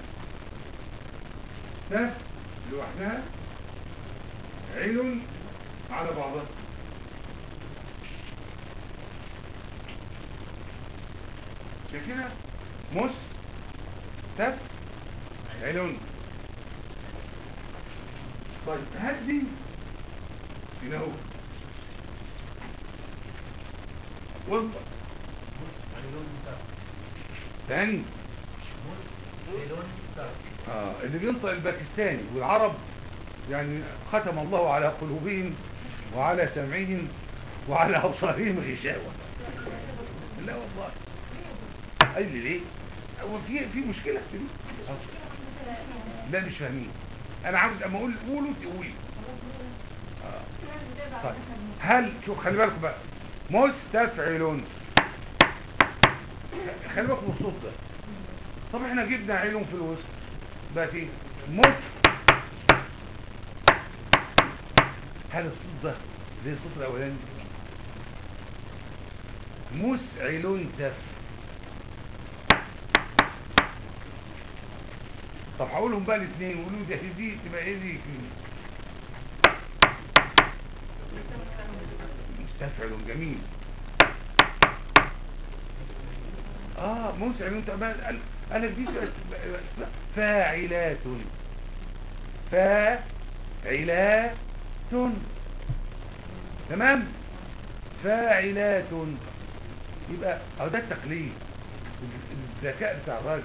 S1: تف لوحدها عين على بعضها شايف كده مس تف عين طيب هدي كده اهو وانطق تاني اه اللي بينطق الباكستاني والعرب يعني ختم الله على قلوبهم وعلى سمعهم وعلى ابصارهم غشاوه لا والله قال لي ليه هو في في مشكله في دي آه. لا مش فاهمين انا عاوز اما اقول قولوا تقولي آه. طيب هل شوف خلي بالكم بقى مستفعل خلي بالكم من الصوت ده طب احنا جبنا عيلهم في الوسط بقى ايه مس هل الصوت ده زي الصوت الاولاني مسعل تف طب هقولهم بقى الاثنين وقولوا دي دي تبقى ايه دي مستفعل جميل اه مسعل انت بقى انا دي فاعلات فاعلات تمام فاعلات يبقى اهو ده التقليد الذكاء بتاع الراجل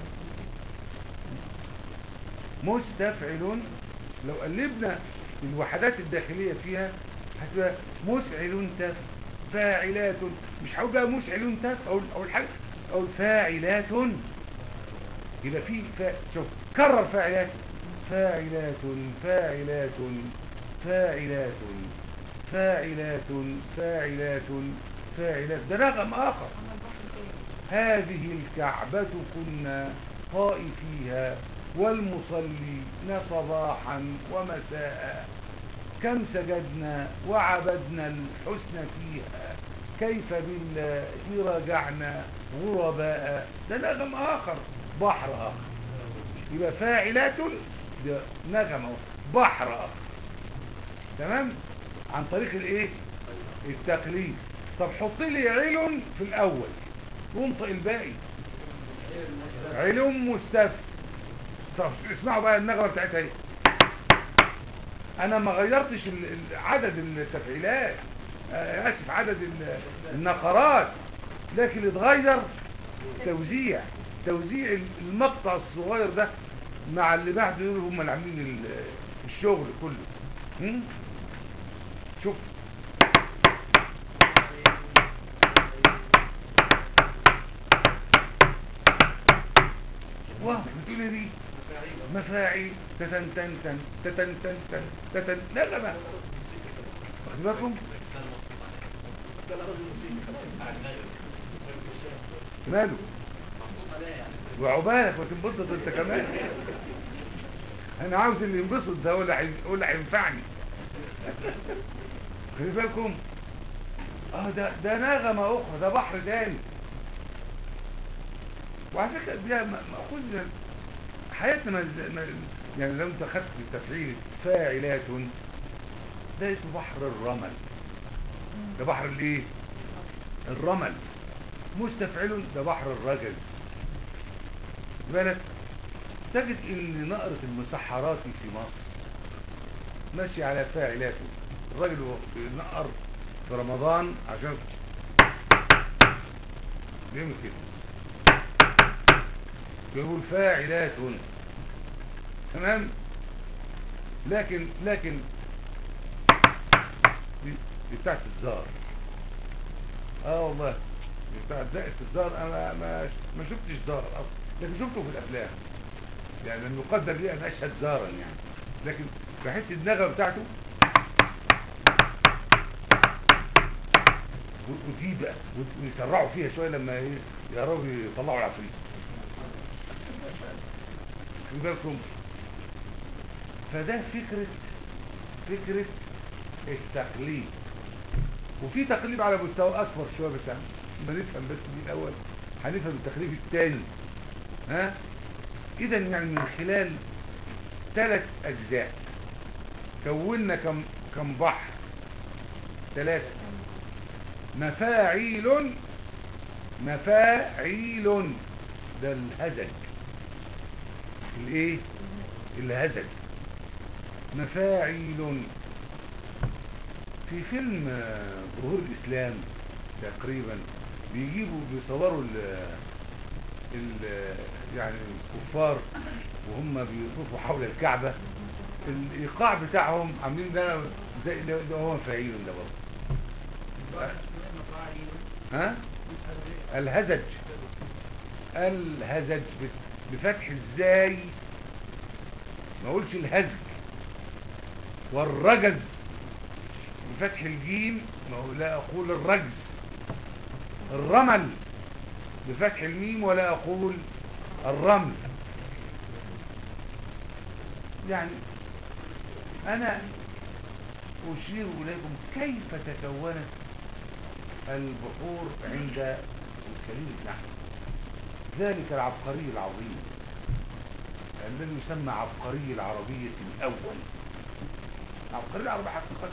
S1: مستفعل لو قلبنا الوحدات الداخلية فيها هتبقى مسعل تف فاعلات مش هقول بقى مسعل تف اقول اول حاجه اقول فاعلات يبقى في فا... شوف كرر فاعلات فاعلات فاعلات فاعلات فاعلات فاعلات فاعلات ده نغم آخر هذه الكعبة كنا طائفيها والمصلين صباحا ومساء كم سجدنا وعبدنا الحسن فيها كيف بالله رجعنا غرباء ده نغم آخر بحر آخر يبقى فاعلات ده نغم أهو، بحر آخر تمام عن طريق الايه التقليد طب حط لي علم في الاول وانطق الباقي علم مستفى طب اسمعوا بقى النغمه بتاعتها ايه انا ما غيرتش ال- ال- عدد التفعيلات آه، اسف عدد ال- النقرات لكن اتغير توزيع توزيع المقطع الصغير ده مع اللي بعده دول هم اللي عاملين ال- الشغل كله هم؟ شوف واه بتقول ايه دي مفاعيل تتن تن تن تتن تن تن تتن نغمة واخد بالكم ماله وعقبالك وتنبسط انت كمان انا عاوز اللي ينبسط ده هو اللي هي- هو اللي هينفعني خلي بالكم اه ده ده نغمة اخرى ده بحر تاني وعلى فكرة دي م- مأخوذ من حياتنا ما ما- يعني لو انت خدت التفعيل فاعلات ده اسمه بحر الرمل ده بحر الايه الرمل مستفعل ده بحر الرجل بالك تجد ان نقرة المسحرات في مصر ماشي على فاعلاته الراجل هو بينقر في رمضان عشان بيعمل كده بيقول فاعلات تمام لكن لكن دي دي بتاعت الزار اه والله دي بتاعت دقة الزار انا ما ما شفتش زار اصلا لكن شفته في الافلام يعني لم يقدر لي ان اشهد زارا يعني لكن بحس النغمه بتاعته و- ودي بقى و- ويسرعوا فيها شويه لما ايه يقربوا يطلعوا العفريت خلي بالكم فده فكره فكره التقليد وفي تقليب على مستوى اكبر شويه بس يعني ما نفهم بس دي الاول هنفهم التقليب الثاني ها اذا يعني من خلال ثلاث اجزاء كونا كم كم بحر ثلاثه مفاعيل مفاعيل ده الهزج الايه الهزج مفاعيل في فيلم آه، ظهور الاسلام تقريبا بيجيبوا بيصوروا ال ال يعني الكفار وهم بيطوفوا حول الكعبة الايقاع بتاعهم عاملين ده زي ده, ده هو مفاعيل ده برضه ها الهزج الهزج بفتح الزاي ما اقولش الهزج والرجز بفتح الجيم ما هو لا اقول الرجز الرمل بفتح الميم ولا اقول الرمل يعني انا اشير اليكم كيف تكونت البحور عند الخليل النحو ذلك العبقري العظيم الذي يسمى عبقري العربية الأول عبقري العربية حقيقة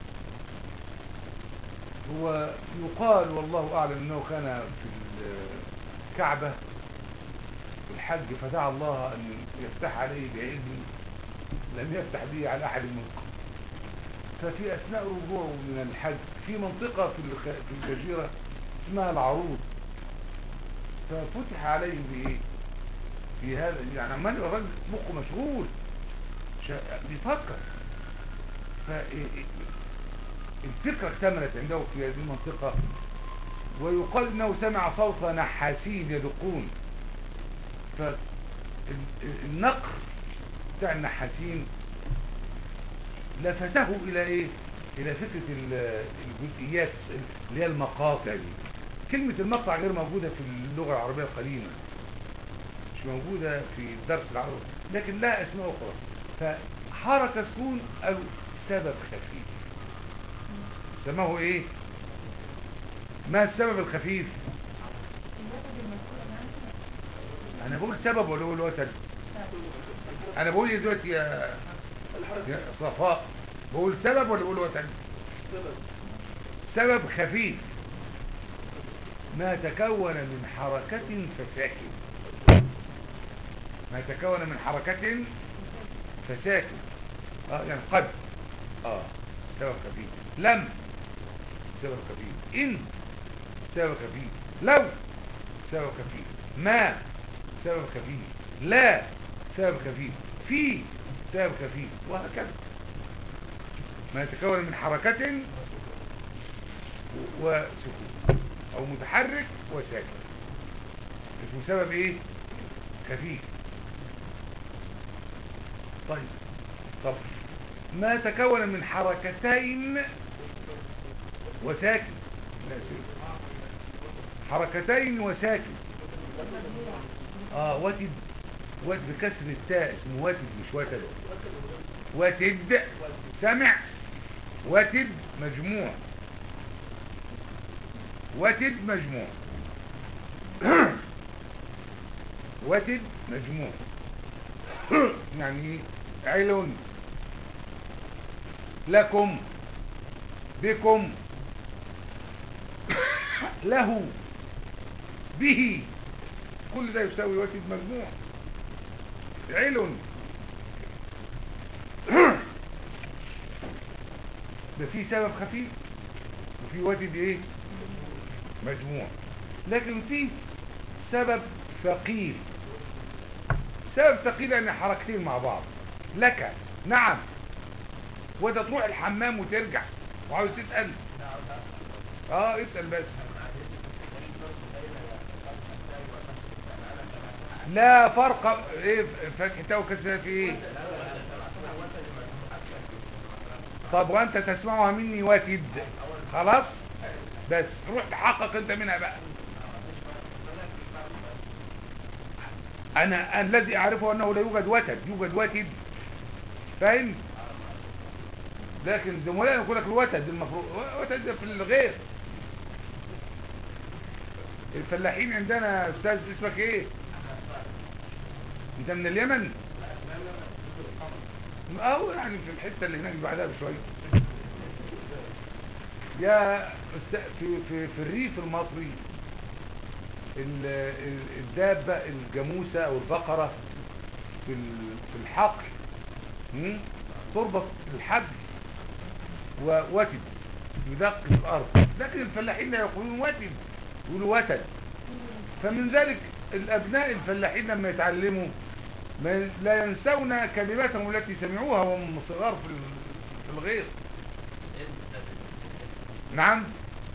S1: هو يقال والله أعلم أنه كان في الكعبة في الحج فدعا الله أن يفتح عليه بعلم لم يفتح به على أحد من قبل ففي أثناء رجوعه من الحج في منطقة في الخ... في الجزيرة اسمها العروض ففتح عليه بإيه في هذا يعني عمال الراجل مخه مشغول شا... بيفكر فالفكرة اكتملت عنده في هذه المنطقة ويقال انه سمع صوت نحاسين يدقون فالنقر بتاع النحاسين لفته الى ايه الى فكرة الجزئيات اللي هي المقاطع دي كلمة المقطع غير موجودة في اللغة العربية القديمة مش موجودة في الدرس العربي لكن لها اسماء اخرى فحركة سكون قالوا سبب خفيف سماه ايه ما السبب الخفيف انا بقول سبب ولا بقول وتد انا بقول يا دلوقتي يا يا صفاء بقول سبب ولا بقول وتد سبب خفيف ما تكون من حركة فساكن ما تكون من حركة فساكن اه يعني قد اه سبب خفيف لم سبب خفيف ان سبب خفيف لو سبب خفيف ما سبب خفيف لا سبب خفيف في سبب خفيف وهكذا ما يتكون من حركة وسكون او متحرك وساكن اسمه سبب ايه خفيف طيب طب ما تكون من حركتين وساكن لا سيب. حركتين وساكن اه وتد وتد بكسر التاء اسمه وتد مش وتد وتد سمع وتد مجموع وتد مجموع وتد مجموع يعني علم لكم بكم له به كل ده يساوي وتد مجموع علم ده في سبب خفيف وفي وتد ايه مجموع لكن في سبب ثقيل سبب ثقيل يعني حركتين مع بعض لك نعم وده تروح الحمام وترجع وعاوز تسأل اه اسأل بس لا فرق ايه فتح تاء وكسرها في ايه طب وانت تسمعها مني وتد خلاص بس روح تحقق انت منها بقى انا الذي اعرفه انه لا يوجد وتد يوجد وتد فاهم لكن زملائنا يقول لك الوتد المفروض الوتد ده في الغير الفلاحين عندنا استاذ اسمك ايه انت من اليمن او يعني في الحته اللي هناك بعدها بشويه يا أست- في في في الريف المصري ال- ال- الدابه الجاموسه او البقره في ال- في الحقل هم؟ تربط الحبل ووتد يدق في الارض لكن الفلاحين لا يقولون وتد يقولوا وتد فمن ذلك الابناء الفلاحين لما يتعلموا ما لا ينسون كلماتهم التي سمعوها وهم صغار في ال- في الغير نعم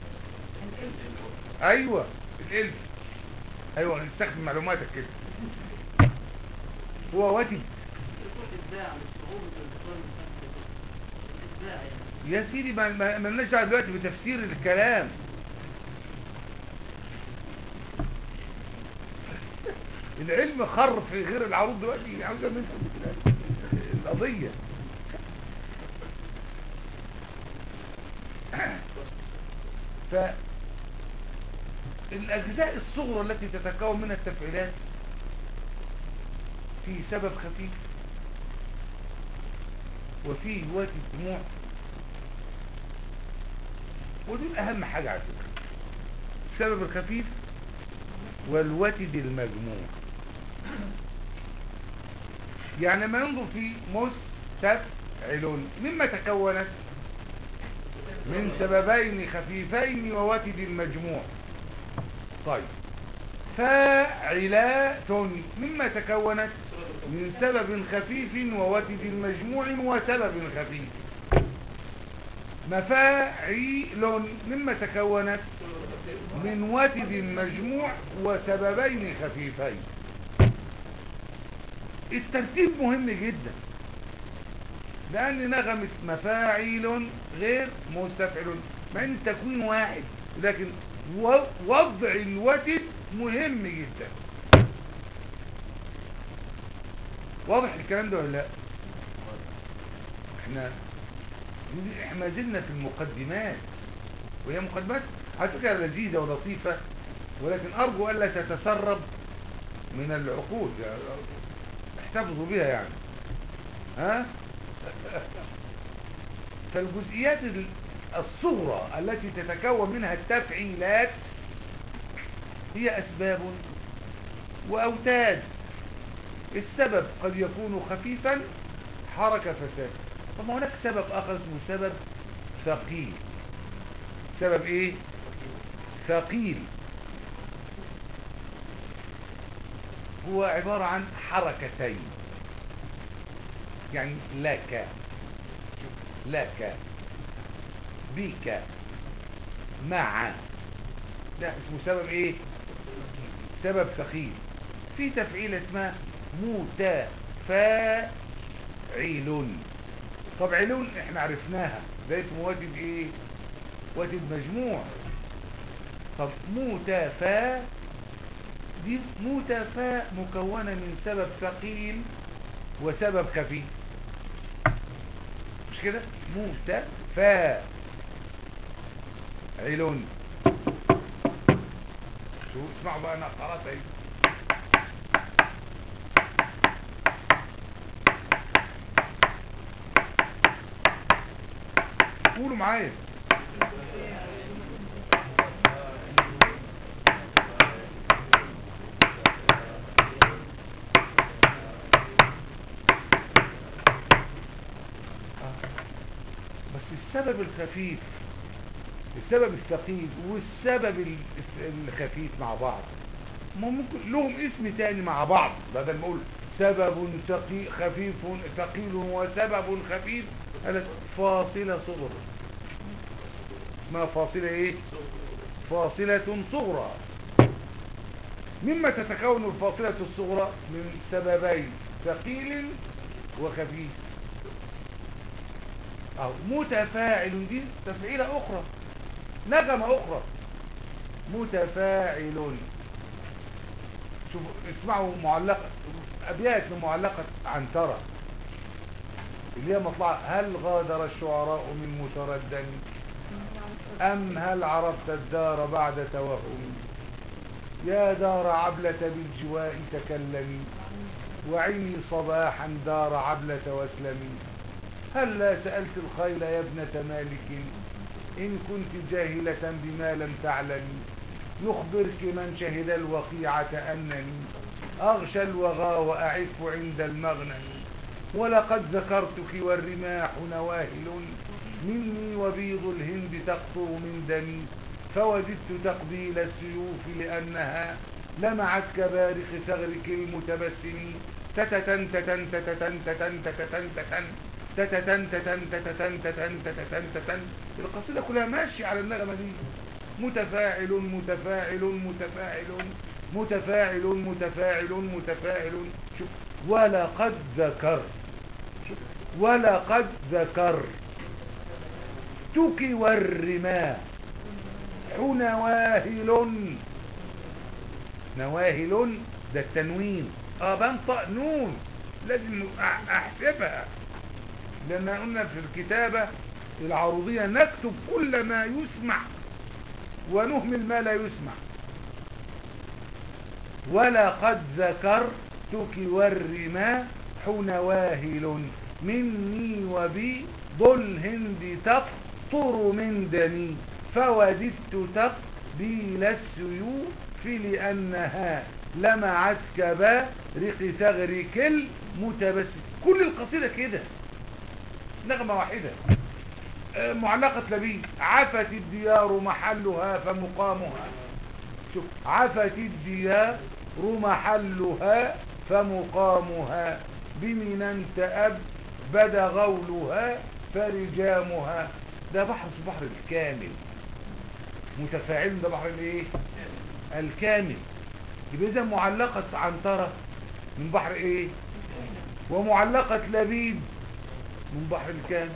S1: ايوه الالف ايوه نستخدم معلوماتك كده هو وتد
S2: يكون إبداع مش صعوبة الانتقال من شخص لشخص. إبداع يعني
S1: يا سيدي ما ما ما لناش دعوه دلوقتي بتفسير الكلام العلم خر في غير العروض دلوقتي عاوز ان انت القضيه ف الاجزاء الصغرى التي تتكون منها التفعيلات في سبب خفيف وفيه وقت الدموع ودول اهم حاجة على فكرة السبب الخفيف والوتد المجموع يعني ما ننظر في مستفعل مما تكونت من سببين خفيفين ووتد المجموع طيب فاعلات مما تكونت من سبب خفيف ووتد مجموع وسبب خفيف مفاعيل مما تكونت من وتد مجموع وسببين خفيفين الترتيب مهم جدا لأن نغمة مفاعيل غير مستفعل مع ان التكوين واحد لكن و- وضع الوتد مهم جدا واضح الكلام ده ولا لا احنا احنا ما زلنا في المقدمات وهي مقدمات على فكره لذيذه ولطيفه ولكن ارجو الا تتسرب من العقول يعني احتفظوا بها يعني ها فالجزئيات ال- الصغرى التي تتكون منها التفعيلات هي اسباب واوتاد السبب قد يكون خفيفا حركة فساد طب ما هناك سبب اخر اسمه سبب ثقيل سبب ايه ثقيل هو عبارة عن حركتين يعني لك لك بك مع ده اسمه سبب ايه سبب ثقيل في تفعيل اسمها متفاعل طب علون احنا عرفناها ده اسمه وتد ايه وتد مجموع طب متفا دي متفا مكونة من سبب ثقيل وسبب خفيف مش كده متفا علون شو اسمعوا بقى انا قرأت ايه قولوا معايا آه. بس السبب الخفيف السبب الثقيل والسبب ال- الخفيف مع بعض ما ممكن لهم اسم تاني مع بعض بدل ما اقول سبب ثقيل خفيف ثقيل وسبب خفيف قالت فاصلة صغرى اسمها فاصلة ايه فاصلة صغرى مما تتكون الفاصلة الصغرى من سببين ثقيل وخفيف أو متفاعل دي تفعيلة أخرى نغمة أخرى متفاعل شوفوا اسمعوا معلقة أبيات من معلقة عنترة اللي هي مطلع هل غادر الشعراء من متردد أم هل عرفت الدار بعد توهم يا دار عبلة بالجواء تكلمي وعيني صباحا دار عبلة واسلمي هل لا سألت الخيل يا ابنة مالك إن كنت جاهلة بما لم تعلمي يخبرك من شهد الوقيعة أنني أغشى الوغى وأعف عند المغنم ولقد ذكرتك والرماح نواهل مني وبيض الهند تقطر من دمي فوددت تقبيل السيوف لأنها لمعت كبارق ثغرك المتبسم تتتن تتن تتتن تتن تتتن تتن تتتن تتن تتتن تتن تتتن تتن القصيدة كلها ماشية على النغمة دي متفاعل متفاعل متفاعل متفاعل متفاعل متفاعل شوف ولقد ذكر شوف ولقد ذكر تك والرماح نواهل نواهل ده التنوين اه بنطق نون لازم أح- احسبها لان قلنا في الكتابة العروضية نكتب كل ما يسمع ونهمل ما لا يسمع ولقد ذكرتك والرماح نواهل مني وبي ذو الهند تقطر من دمي فوددت تقبيل السيوف لأنها لمعت كبارق ثغرك المتبسم كل القصيدة كده نغمة واحدة آه، معلقة لبيب عفت الديار محلها فمقامها شوف عفت الديار محلها فمقامها بمن تأب بدا غولها فرجامها ده بحر اسمه بحر الكامل متفاعل ده بحر الايه الكامل يبقى اذا معلقة عنترة من بحر ايه ومعلقة لبيد من بحر الكامل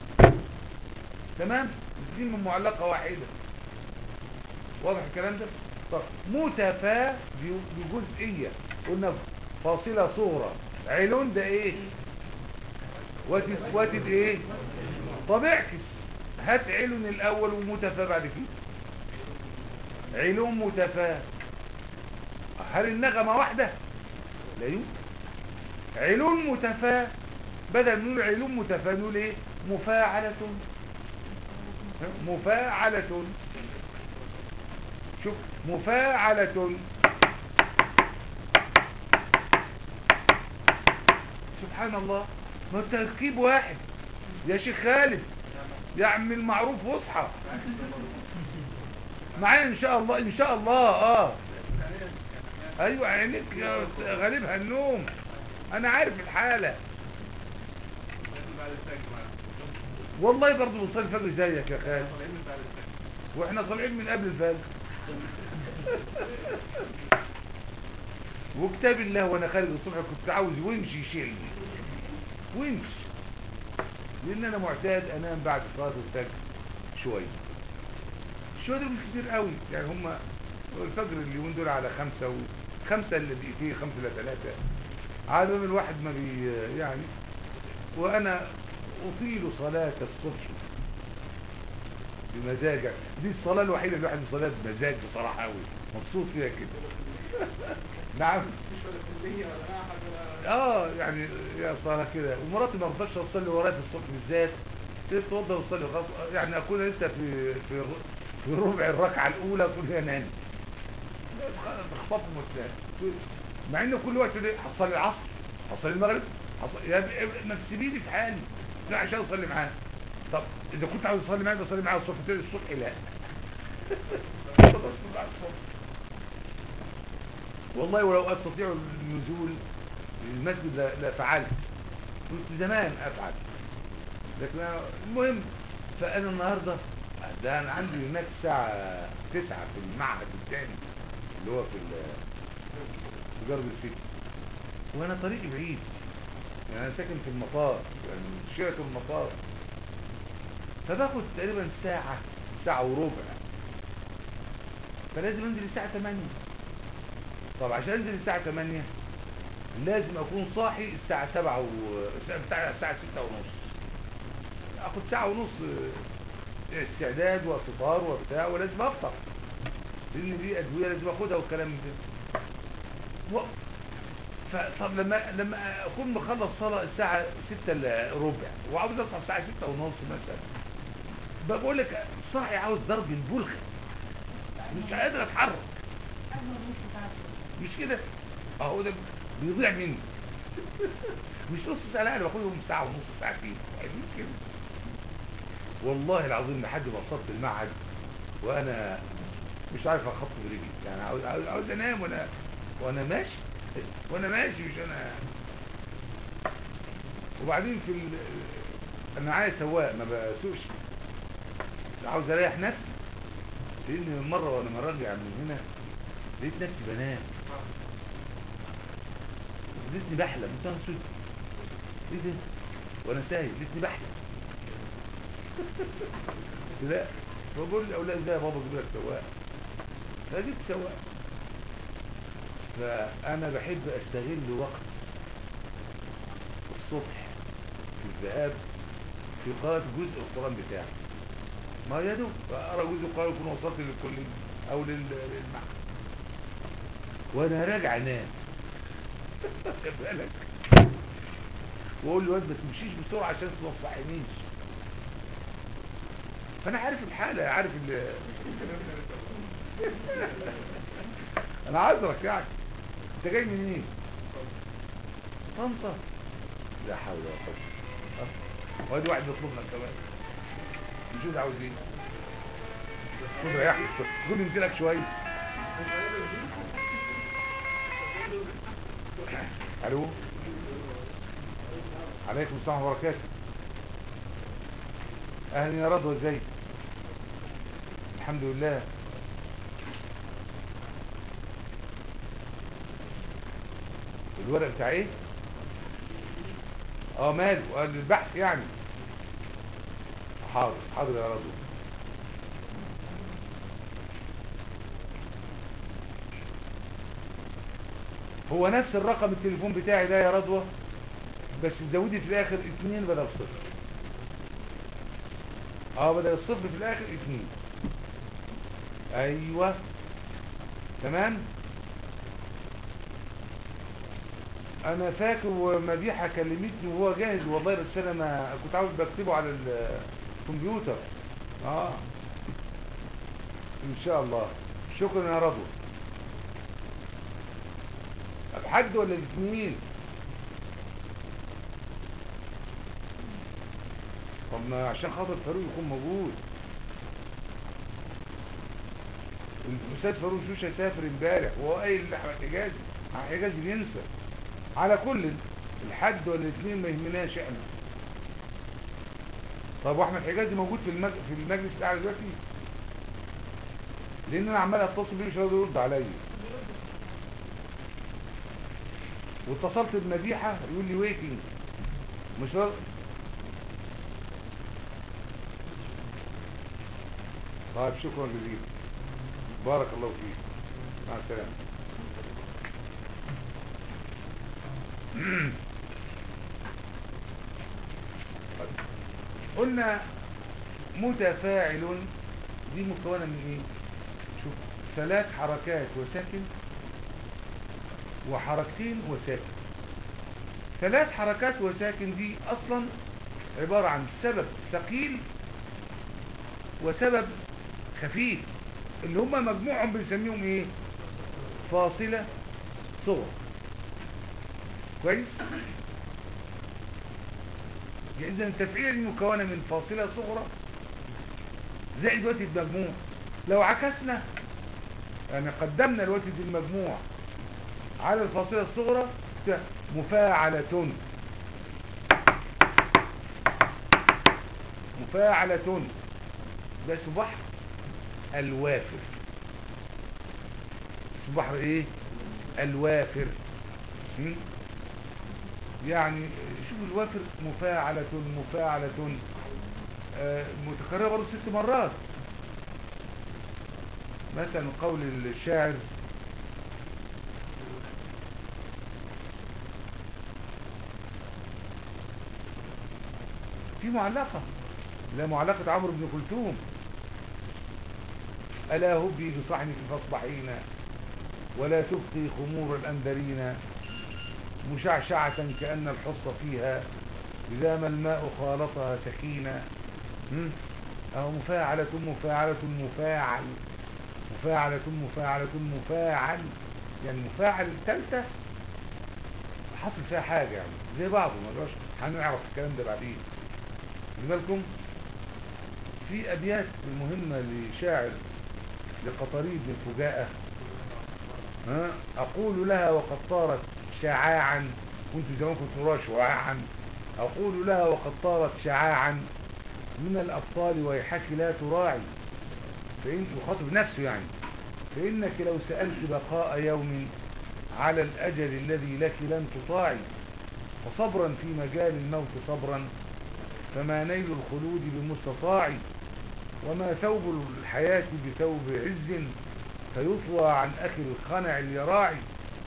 S1: تمام الاثنين من معلقة واحدة واضح الكلام ده طب متفا بجزئية قلنا فاصلة صغرى علون ده ايه واتد واتد ايه طب اعكس هات علون الاول ومتفا بعد كده علوم متفا هل النغمة واحدة لا يمكن علوم متفا بدل نقول علوم متفا نقول ايه مفاعلة مفاعلة شوف مفاعلة سبحان الله ما التركيب واحد يا شيخ خالد يا عم المعروف واصحى معايا ان شاء الله ان شاء الله اه ايوه عينيك يا غالبها النوم انا عارف الحالة والله برضه بنصلي الفجر زيك يا خالد واحنا طالعين من قبل الفجر وكتاب الله وانا خارج الصبح كنت عاوز ونش يشيلني ونش لان انا معتاد انام بعد صلاه الفجر شويه شويه دول مش كتير قوي يعني هم الفجر اليومين دول على خمسة و... خمسة الا دقيقتين خمسة الا ثلاثة عادة الواحد ما بي يعني وانا اطيل صلاة الصبح بمزاج دي الصلاة الوحيدة اللي الواحد بيصليها بمزاج بصراحة قوي مبسوط فيها كده نعم اه يعني يا صلاة كده ومراتي ما رضتش تصلي ورايا في الصبح بالذات تتوضى وتصلي غصب يعني اكون لسه في في في ربع الركعة الاولى تقول يا ناني تخطف مستاهل مع ان كل وقت ليه هتصلي العصر هتصلي المغرب هصلي يا ب- ما تسيبيني في حالي لا عشان اصلي معاه طب اذا كنت عاوز اصلي معاه بصلي معاه الصبح تقول الصبح لا بصلي معاه الصبح. والله ولو استطيع النزول المسجد لا- لفعلت كنت زمان افعل لكن أنا المهم فانا النهارده ده انا عندي هناك الساعه 9 في المعهد الثاني اللي هو في ال- في جرب السيتي وانا طريقي بعيد يعني انا ساكن في المطار يعني شارع المطار فباخد تقريبا ساعة ساعة وربع فلازم انزل الساعة 8 طب عشان انزل الساعة 8 لازم اكون صاحي الساعة سبعة و... بتاع الساعة ستة ونص اخد ساعة ونص آه، استعداد وفطار وبتاع ولازم افطر لان دي ادوية لازم اخدها والكلام من ده و... ف... طب لما لما اكون مخلص صلاة الساعة ستة الا ربع وعاوز اصحى الساعة ستة ونص مثلا بقول لك صاحي عاوز ضرب البلخة مش قادر اتحرك
S3: أجمل نص ساعة
S1: مش كده اهو ده بيضيع مني مش نص ساعه لا انا باخدهم ساعه ونص ساعتين عايزين كده والله العظيم لحد ما وصلت المعهد وانا مش عارف اخط برجلي يعني عاوز عاوز, عاوز انام وانا وانا ماشي وانا ماشي مش انا وبعدين في ال... انا معايا سواق ما بسوقش عاوز اريح نفسي لان مره وانا مراجع من هنا لقيت نفسي بنام لقيتني بحلم انت سود ايه ده وانا سايق لقيتني بحلم قلت لا بقول لاولاد ده يا بابا جيب لك سواق فجبت سواق فانا بحب استغل وقت الصبح في الذهاب في قراءة جزء القرآن بتاعي ما يا دوب اقرا جزء القرآن يكون وصلت للكلية او لل- للمعهد وانا راجع انام خد بالك واقول له ما تمشيش بسرعه عشان ما تصحينيش فانا عارف الحاله عارف ال انا عذرك يعني انت جاي منين طنطا لا حول ولا قوه آه. وادي واحد بيطلبنا كمان نشوف ده عاوز ايه خد ريحني خد نمتلك شويه الو عليكم السلام وبركاته اهلا يا رضوى ازيك الحمد لله الورق بتاع ايه اه ماله آه، البحث يعني حاضر حاضر يا رضوى هو نفس الرقم التليفون بتاعي ده يا رضوى بس زودي في الاخر اتنين بدل صفر اه بدل الصفر في الاخر اتنين ايوه تمام انا فاكر ومديحة كلمتني وهو جاهز والله بس انا ما كنت عاوز بكتبه على الكمبيوتر اه ان شاء الله شكرا يا رضوى طب حد ولا الاثنين طب ما عشان خاطر فاروق يكون موجود الاستاذ فاروق شوشه سافر امبارح وهو قايل لاحمد حجازي احمد حجازي بينسى على كل الحد ولا الاثنين ما يهمناش احنا طب واحمد حجازي موجود في المج... في المجلس الاعلى دلوقتي لان انا عمال اتصل بيه مش راضي يرد عليا واتصلت بمديحة يقول لي ويتنج مش راضي طيب شكرا جزيلا بارك الله فيك مع السلامة طيب. قلنا متفاعل دي مكونة من ايه شوف ثلاث حركات وساكن وحركتين وساكن ثلاث حركات وساكن دي اصلا عبارة عن سبب ثقيل وسبب خفيف اللي هم مجموعهم بنسميهم ايه فاصلة صغر كويس يعني اذا التفعيل دي مكونة من فاصلة صغرى زائد وتد مجموع لو عكسنا يعني قدمنا الوتد المجموع على الفاصلة الصغرى ت- مفاعلة مفاعلة ده اسمه بحر الوافر اسمه بحر ايه الوافر م? يعني شوف الوافر مفاعلة مفاعلة آه، متكررة برضه ست مرات مثلا قول الشاعر في معلقة لا معلقة عمرو بن كلثوم ألا هبي بصحنك فاصبحين ولا تبقي خمور الأنذرين مشعشعة كأن الحص فيها إذا ما الماء خالطها سكينة هم؟ أو مفاعلة مفاعلة مفاعل مفاعلة مفاعلة مفاعل يعني مفاعل الثالثة حصل فيها حاجة يعني زي بعضه ما نقدرش هنعرف الكلام ده بعدين خلي بالكم في أبيات مهمة لشاعر لقطريد الفجاءة ها أقول لها وقد طارت شعاعا كنت زمان كنت نراها شعاعا أقول لها وقد طارت شعاعا من الأبطال ويحك لا تراعي فإن يخاطب نفسه يعني فإنك لو سألت بقاء يوم على الأجل الذي لك لن تطاعي فصبرا في مجال الموت صبرا فما نيل الخلود بمستطاع وما ثوب الحياة بثوب عز فيطوى عن أخي الخنع اليراعي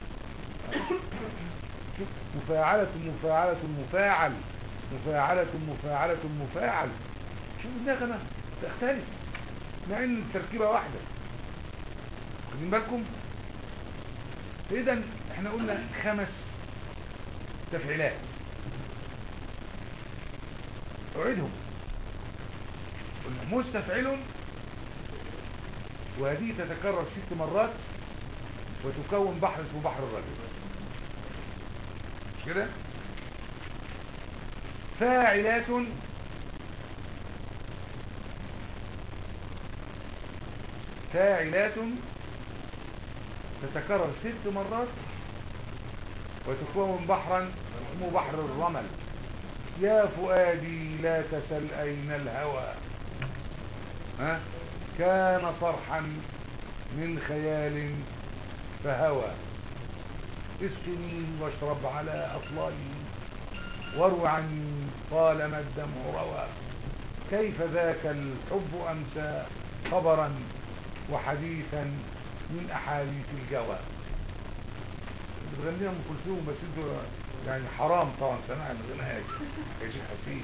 S1: شوف مفاعلة مفاعلة مفاعل مفاعلة مفاعلة مفاعل شوف النغمة تختلف مع ان التركيبة واحدة واخدين بالكم فاذا احنا قلنا خمس تفعيلات اعيدهم قلنا مستفعل وهذه تتكرر ست مرات وتكون بحر اسمه بحر الرجل مش كده فاعلات فاعلات تتكرر ست مرات وتكون بحرا اسمه بحر الرمل يا فؤادي لا تسل أين الهوى ها كان صرحا من خيال فهوى اسقني واشرب على أطلالي وارو عني طالما الدمع روى كيف ذاك الحب أمسى خبرا وحديثا من أحاديث الجوى بتغنيها ام كلثوم بس انتوا يعني حرام طبعا سماع الغناء يا شيخ حسين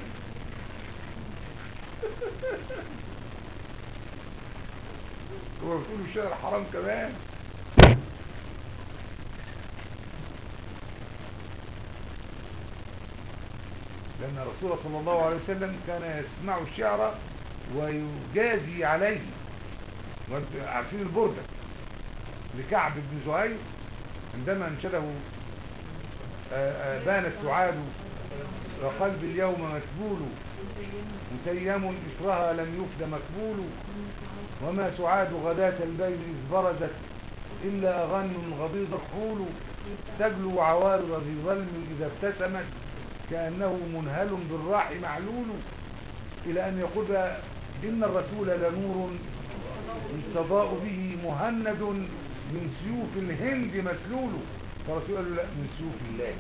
S1: هو بتقولوا الشعر حرام كمان لأن الرسول صلى الله عليه وسلم كان يسمع الشعر ويجازي عليه وانتوا عارفين البردة لكعب بن زهير عندما انشده آه، آه، بانت سعاد وقلبي اليوم مسبول متيم إثرها لم يفد مكبول وما سعاد غداة الليل إذ برزت إلا أغن غضيض الحول تجلو عوارض ذي ظلم إذا ابتسمت كأنه منهل بالراح معلول إلى أن يقول بقى إن الرسول لنور يستضاء به مهند من سيوف الهند مسلول فالرسول قال له لا من سيوف الله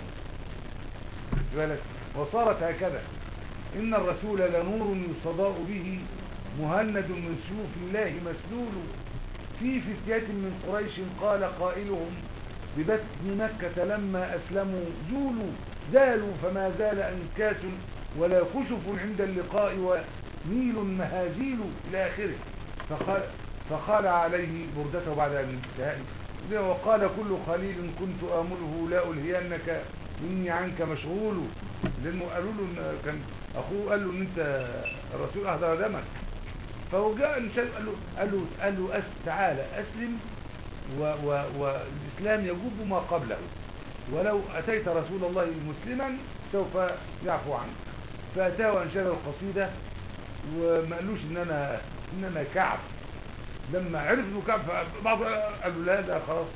S1: خد بالك وصارت هكذا إن الرسول لنور يستضاء به مهند من سيوف الله مسلول في فتية من قريش قال قائلهم ببطن مكة لما أسلموا زولوا زالوا فما زال أنكاس ولا كشف عند اللقاء ونيل مهازيل إلى آخره فقال, فقال عليه بردته بعد أن انتهى وقال كل خليل كنت آمله لا ألهينك إني عنك مشغول لأنه قالوا له إن كان أخوه قال له إن أنت الرسول أهدر دمك فهو جاء المشاهد قال له قال له قال له أس تعالى أسلم و و والإسلام يجوب ما قبله ولو أتيت رسول الله مسلما سوف يعفو عنك فأتاه وأنشد القصيدة وما قالوش إن أنا إن أنا كعب لما عرف إنه كعب بعض قالوا لا ده خلاص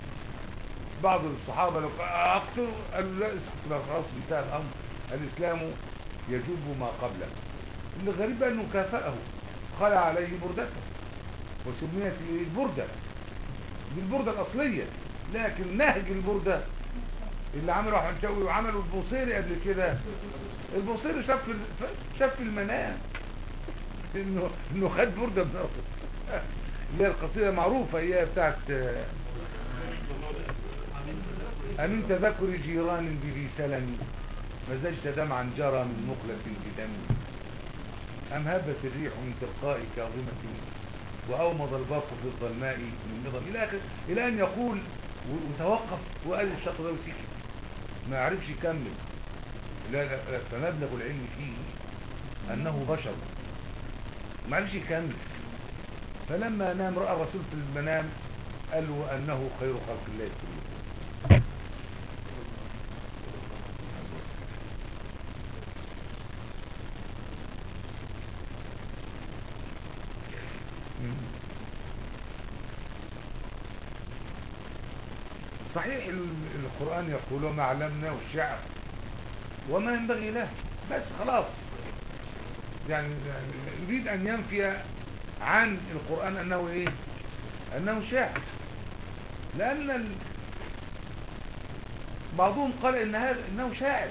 S1: بعض الصحابة لو أقتل قالوا لا اسكت بقى خلاص انتهى الأمر الإسلام يجوب ما قبله الغريب بقى أنه كافأه خلع عليه بردته وسميت البردة بالبردة الأصلية لكن نهج البردة اللي عمله احمد شوقي وعمله البوصيري قبل كده البوصيري شاف شاف المنام انه انه خد برده من الرسول اللي هي القصيده معروفه هي بتاعت أمن تذكر جيران بذي سلم مزجت دمعا جرى من مقلة بدمي أم هبت الريح من تلقاء كاظمة وأومض البرق في الظلماء من نظم إلى آخر إلى أن يقول و- وتوقف وقال الشق ده وسكت ما عرفش يكمل لا لا لا، فمبلغ العلم فيه أنه بشر ما عرفش يكمل فلما نام رأى الرسول في المنام قال له أنه خير خلق الله كله صحيح ال- القرآن يقول وما علمناه الشعر وما ينبغي له بس خلاص يعني يعني يريد أن ينفي عن القرآن أنه إيه أنه شعر لأن ال... بعضهم قال إن هذا إنه شاعر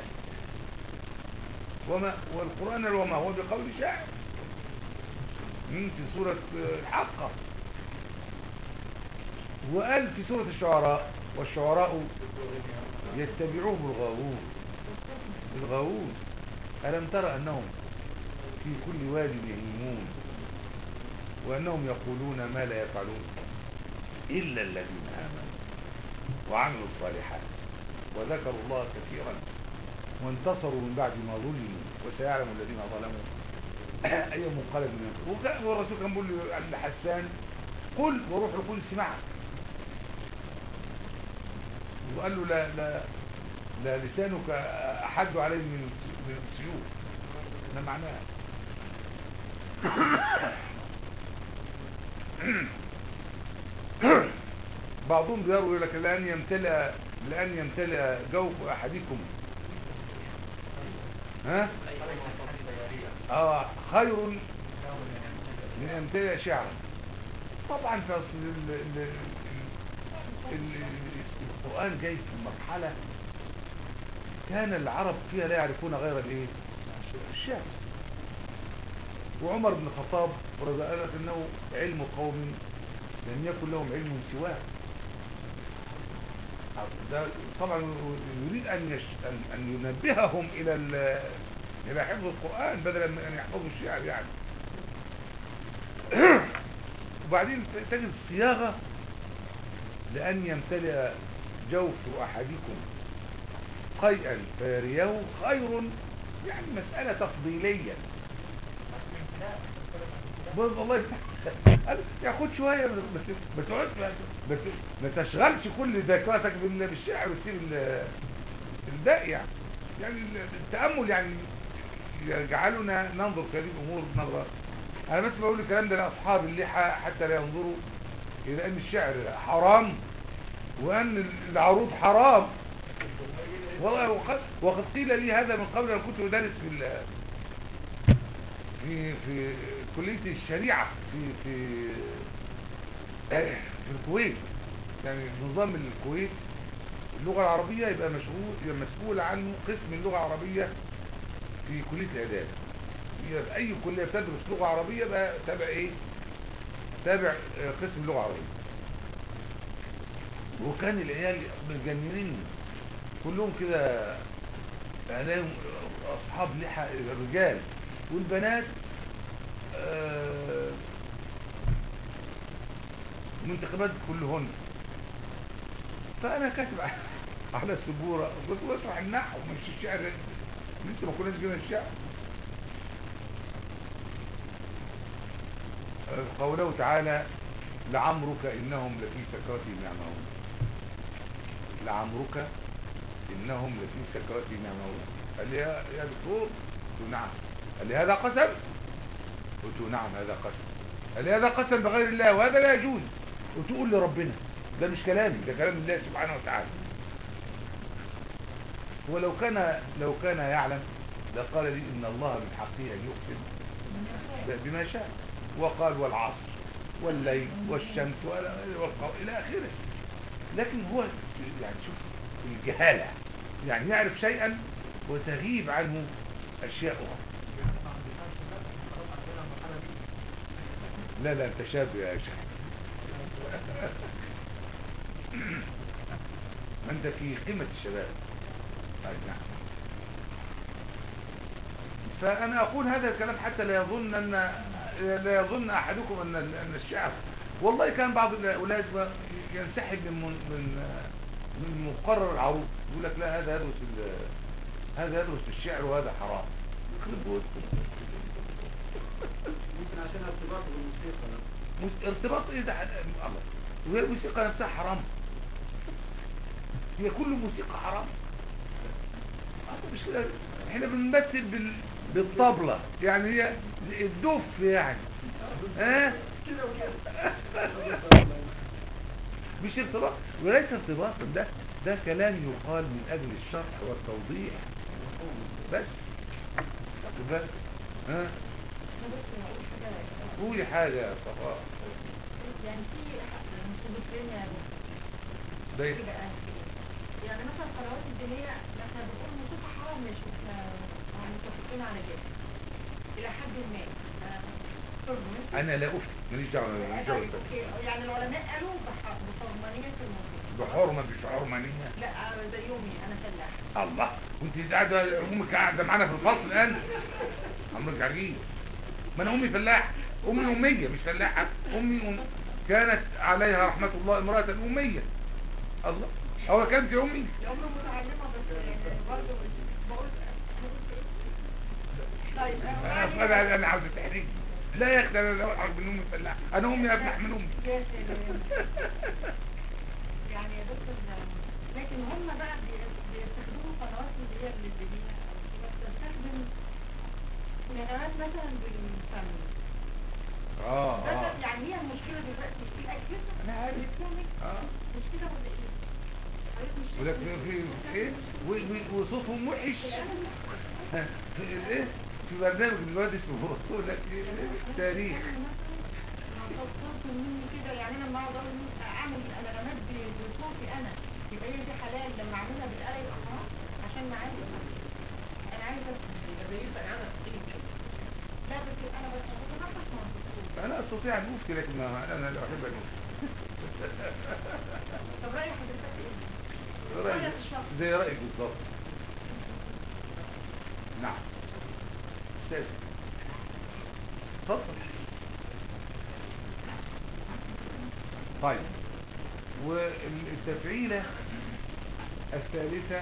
S1: وما والقرآن وما هو بقول شاعر مم، في سورة آه، الحاقة وقال في سورة الشعراء والشعراء يتبعوهم الغاوون الغاوون ألم ترى أنهم في كل واد يهيمون وأنهم يقولون ما لا يفعلون إلا الذين آمنوا وعملوا الصالحات وذكروا الله كثيرا وانتصروا من بعد ما ظلموا وسيعلم الذين ظلموا أي منقلب من وكان والرسول كان بيقول لحسان قل وروح القدس معك وقال له لا لا لا لسانك أحد عليه من من السيوف ده معناه بعضهم بيروي يقول لك لأن يمتلئ لأن يمتلئ جوف أحدكم ها اه خير من يمتلئ شعرا طبعا في أصل ال- ال- ال- ال- القرآن جاي في مرحلة كان العرب فيها لا يعرفون غير الايه الشعر وعمر بن الخطاب رضي الله عنه انه علم قوم لم يكن لهم علم سواه ده طبعا يريد ان يش... ان أن ينبههم الى ال... الى حفظ القران بدلا من ان يحفظوا الشعر يعني وبعدين تجد الصياغه لان يمتلئ جوف احدكم قيئا فيريه خير يعني مساله تفضيليه بص والله يا خد شويه ما ما تقعدش ما- ما ت- ما تشغلش كل ذاكرتك بال- بالشعر وتسيب ال- الباقي يعني يعني ال- التامل يعني يجعلنا ننظر في هذه الامور نظره انا بس بقول الكلام ده لاصحاب اللحى حتى لا ينظروا الى ان الشعر حرام وان العروض حرام والله وقد, وقد قيل لي هذا من قبل أن كنت أدرس في ال- في في كلية الشريعة في في آه، في الكويت يعني نظام الكويت اللغة العربية يبقى مشغول يبقى مسؤول عنه قسم اللغة العربية في كلية الآداب هي في أي كلية بتدرس لغة عربية بقى تابع إيه؟ تابع آه، قسم اللغة العربية وكان العيال مجننين كلهم كده الاقيهم اصحاب لحى الرجال والبنات آه، منتخبات كلهن فانا كاتب على السبوره كنت بشرح النحو مش الشعر لسه ما كناش جينا الشعر آه، قوله تعالى لعمرك انهم لفي سكرتهم يعمهون لعمرك انهم لفي سكرتهم يعمهون قال لي يا يا دكتور قلت له نعم قال لي هذا قسم قلت له نعم هذا قسم قال لي هذا قسم بغير الله وهذا لا يجوز قلت له قول لربنا ده مش كلامي ده كلام الله سبحانه وتعالى ولو كان لو كان يعلم لقال لي ان الله من حقه ان يقسم ب- بما شاء وقال والعصر والليل والشمس وال- والقمر الى اخره لكن هو يعني شوف الجهالة يعني يعرف شيئا وتغيب عنه أشياء أخرى لا لا أنت شاب يا شيخ أنت في قمة الشباب أي نعم فأنا أقول هذا الكلام حتى لا يظن أن لا يظن أحدكم أن أن الشعر والله كان بعض الأولاد ما ينسحب من من من مقرر العروض يقول لك لا هذا يدرس ال- هذا يدرس الشعر وهذا حرام يخرب بيوتكم.
S2: ممكن عشان ارتباطه بالموسيقى ده.
S1: مس- ارتباط ايه ده الله وهي الموسيقى نفسها حرام هي كل موسيقى حرام أصل مش كده احنا بنمثل بال... بالطبلة يعني هي الدف يعني ها
S2: كده وكده
S1: مش ارتباط وليس ارتباطا ده ده كلام يقال من اجل الشرح والتوضيح بس واخد بالك؟ ها
S3: انا بس اقول حاجه
S1: قولي حاجة يا صفاء
S3: يعني في مسلمين يا
S1: ده
S3: كده قال كده. يعني مثلا القنوات الدينيه احنا بنقول الموسيقى حرام مش احنا متفقين على كده الى حد ما آه، فرض ماشي
S1: انا لا افتي ماليش دعوه ماليش دعوه
S3: طيب، أوكي. يعني العلماء قالوا بح- بحرمانيه الموسيقى
S1: بحرمه مش حرمانيه
S3: لا آه، زي يومي انا فلاح
S1: الله وانت قاعده امك قاعده معانا في الفصل الان عمرك عجيب ما انا امي فلاح امي اميه مش فلاحه امي أم... كانت عليها رحمه الله امراه اميه الله هو كانت امي
S3: عمره متعلمه بس يعني برضه بقول طيب
S1: انا انا انا عاوز تحريج لا يا اخي انا لا اعرف من امي فلاح انا امي افلح من امي
S3: يا سلام يعني يا دكتور لكن هم بقى بي- بيستخدموا قنوات اللي هي الدينية او كده بتستخدم نغمات مثلا بالفم
S1: اه
S3: مثلا
S1: اه
S3: يعني هي المشكلة دلوقتي في الأجهزة
S1: أنا عارف.
S3: الإلكترونيك
S1: اه
S3: مش كده ولا إيه؟ حضرتك مش
S1: ولك
S3: شايفة
S1: في
S3: إن
S1: في ايه و- و- وصوتهم وحش
S3: في الألم
S1: في الايه في برنامج دلوقتي اسمه بقول لك ايه تاريخ
S3: صوت مني كده يعني انا لما اقعد اقول إن اعمل الالمات بصوتي انا يبقى هي دي حلال لما اعملها بالاله يبقى حرام عشان معايا انا عايزه يبقى زي يبقى انا لا بس انا بس بتناقش مع الدكتور
S1: انا استطيع ان افتي لكن ما انا لا احب ان افتي
S3: طب راي حضرتك ايه؟
S1: رأيي
S3: رأيك الشخص
S1: زي رايك بالظبط نعم استاذ اتفضل طيب والتفعيله الثالثه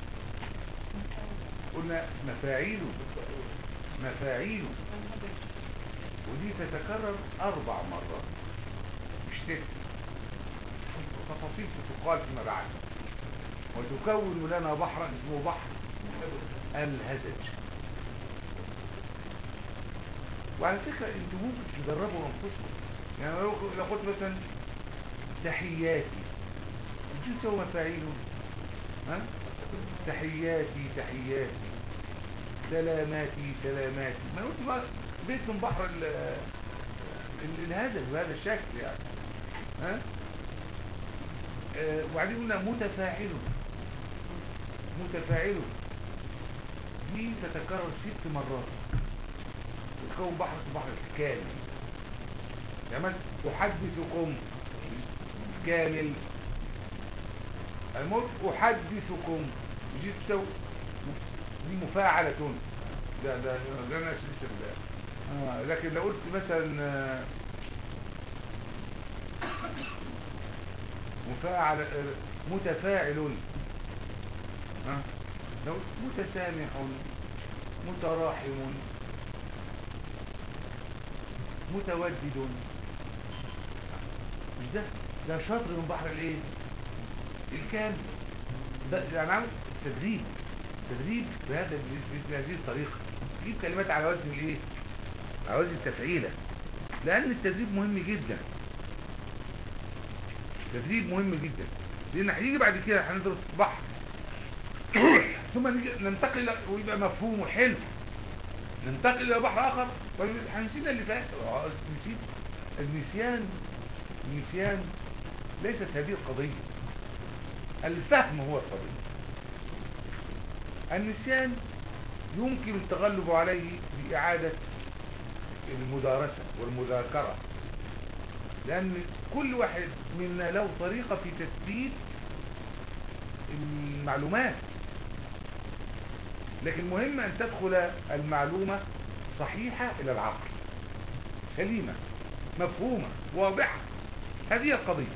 S1: قلنا مفاعيل مفاعيل ودي تتكرر أربع مرات مش ست تفاصيل تقال فيما بعد وتكون لنا بحرا اسمه بحر الهزج وعلى فكرة انتوا ممكن تجربوا انفسكم يعني لو لو قلت مثلا تحياتي انتوا تسووا مفاعيل ها تحياتي تحياتي سلاماتي سلاماتي ما قلت بقى بيت من بحر ال ال- الهدف بهذا الشكل يعني ها آه، وبعدين قلنا متفاعل متفاعل دي تتكرر ست مرات وتكون بحر اسمه بحر الكامل يعني مثلا احدثكم كامل الموت احدثكم دي تسوي دي مفاعلة ده ده ده انا لسه ده آه لكن لو قلت مثلا آه، مفاعل آه، متفاعل آه، لو قلت متسامح متراحم متودد مش ده ده شطر من بحر الايه الكامل ده يعني عامل تدريب تدريب بهذا بهذه الطريقه تجيب كلمات على وزن الايه على وزن التفعيله لان التدريب مهم جدا تدريب مهم جدا لان هيجي بعد كده هندرس بحر ثم نيجي ننتقل إلى- ويبقى مفهومه حلو ننتقل الى بحر اخر هنسينا اللي فات آه، نسيت النسيان النسيان ليست هذه القضيه الفهم هو القضيه النسيان يمكن التغلب عليه بإعادة المدارسة والمذاكرة لأن كل واحد منا له طريقة في تثبيت المعلومات لكن مهم أن تدخل المعلومة صحيحة إلى العقل سليمة مفهومة واضحة هذه القضية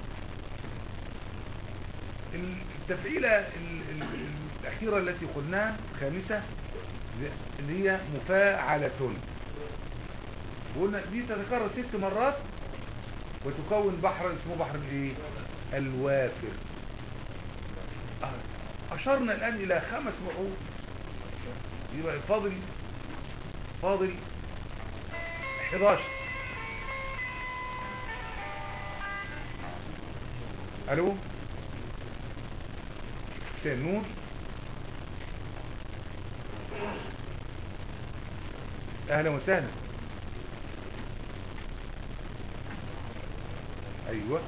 S1: التفعيلة ال- ال- الأخيرة التي قلناها الخامسة اللي هي مفاعلة وقلنا دي تتكرر ست مرات وتكون بحر اسمه بحر الايه الوافر آه، اشرنا الان الى خمس بحور يبقى فاضل فاضل 11 الو مساء النور اهلا وسهلا ايوه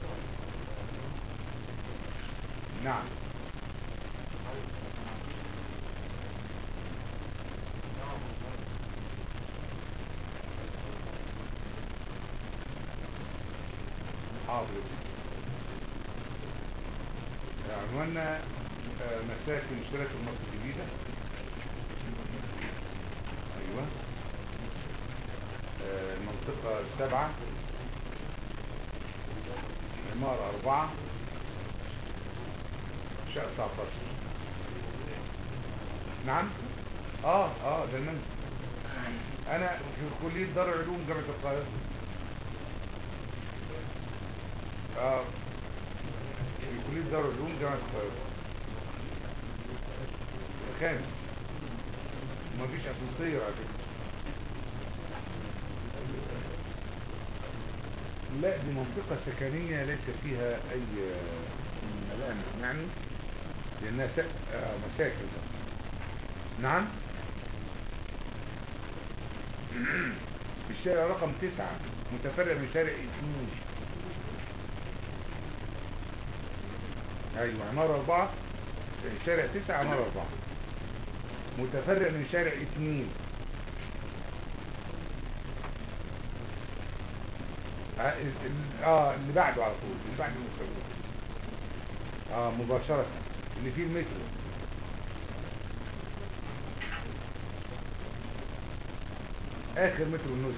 S1: نعم حاضر عنواننا آه، مساكن شركة مصر الجديدة ايوه آه، المنطقة السابعة عمارة أربعة شقة 19 نعم اه اه ده المنزل انا في كلية دار علوم جامعة القاهرة اه في كلية دار علوم جامعة القاهرة خامس ومفيش اسانسير على فكرة لا دي منطقة سكنية ليس فيها أي آه، ملامح يعني لأنها س- آه، مساكن نعم الشارع رقم تسعة متفرع من شارع اثنين أيوة عمارة أربعة شارع تسعة عمارة أربعة متفرع من شارع اثنين اه ال- ال- آه، اللي بعده على طول اللي بعد المسؤول اه مباشرة اللي فيه المترو اخر مترو النزل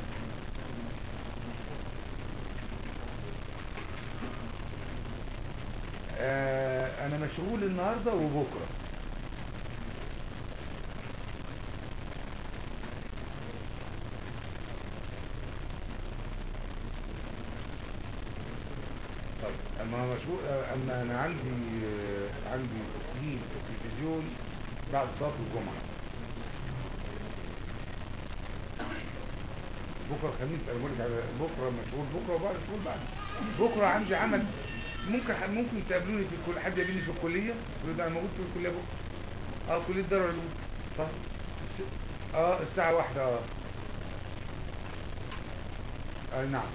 S1: آه انا مشغول النهاردة وبكرة طب اما مشغول آه، اما انا عندي آه، عندي تسجيل في التلفزيون بعد صلاة الجمعة بكرة الخميس انا بقول لك على بكرة مشغول بكرة وبعد مشغول بعد بكرة عندي عمل ممكن ممكن تقابلوني في الكل حد يقابلني في الكلية يقول ده انا موجود في الكلية بكرة اه كلية دار علوم صح اه الساعة واحدة اه آه نعم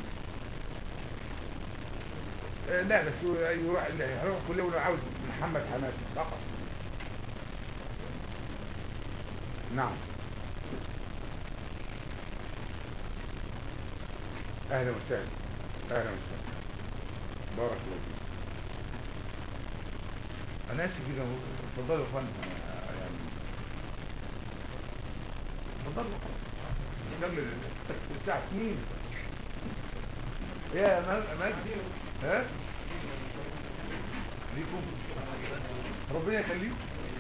S1: آه لا بس هو يروح لا، يروح الكلية ولو عاوز محمد حماسي فقط نعم اهلا وسهلا اهلا وسهلا بارك الله فيك انا اسف جدا اتفضلوا يا فندم أنا يعني اتفضلوا نكمل الساعة 2 يا م- مجدي ها ليكم ربنا يخليكم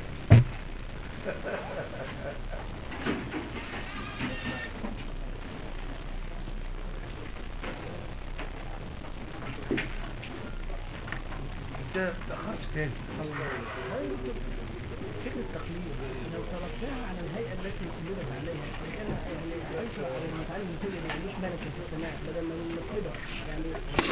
S1: انت ما تاخرش تاني
S4: فكرة التقليد لو طلبتها على الهيئة التي قلدت عليها كان يعني ليس على المتعلم كل ما يعيش ملكا في السماء بدل ما نطلبها يعني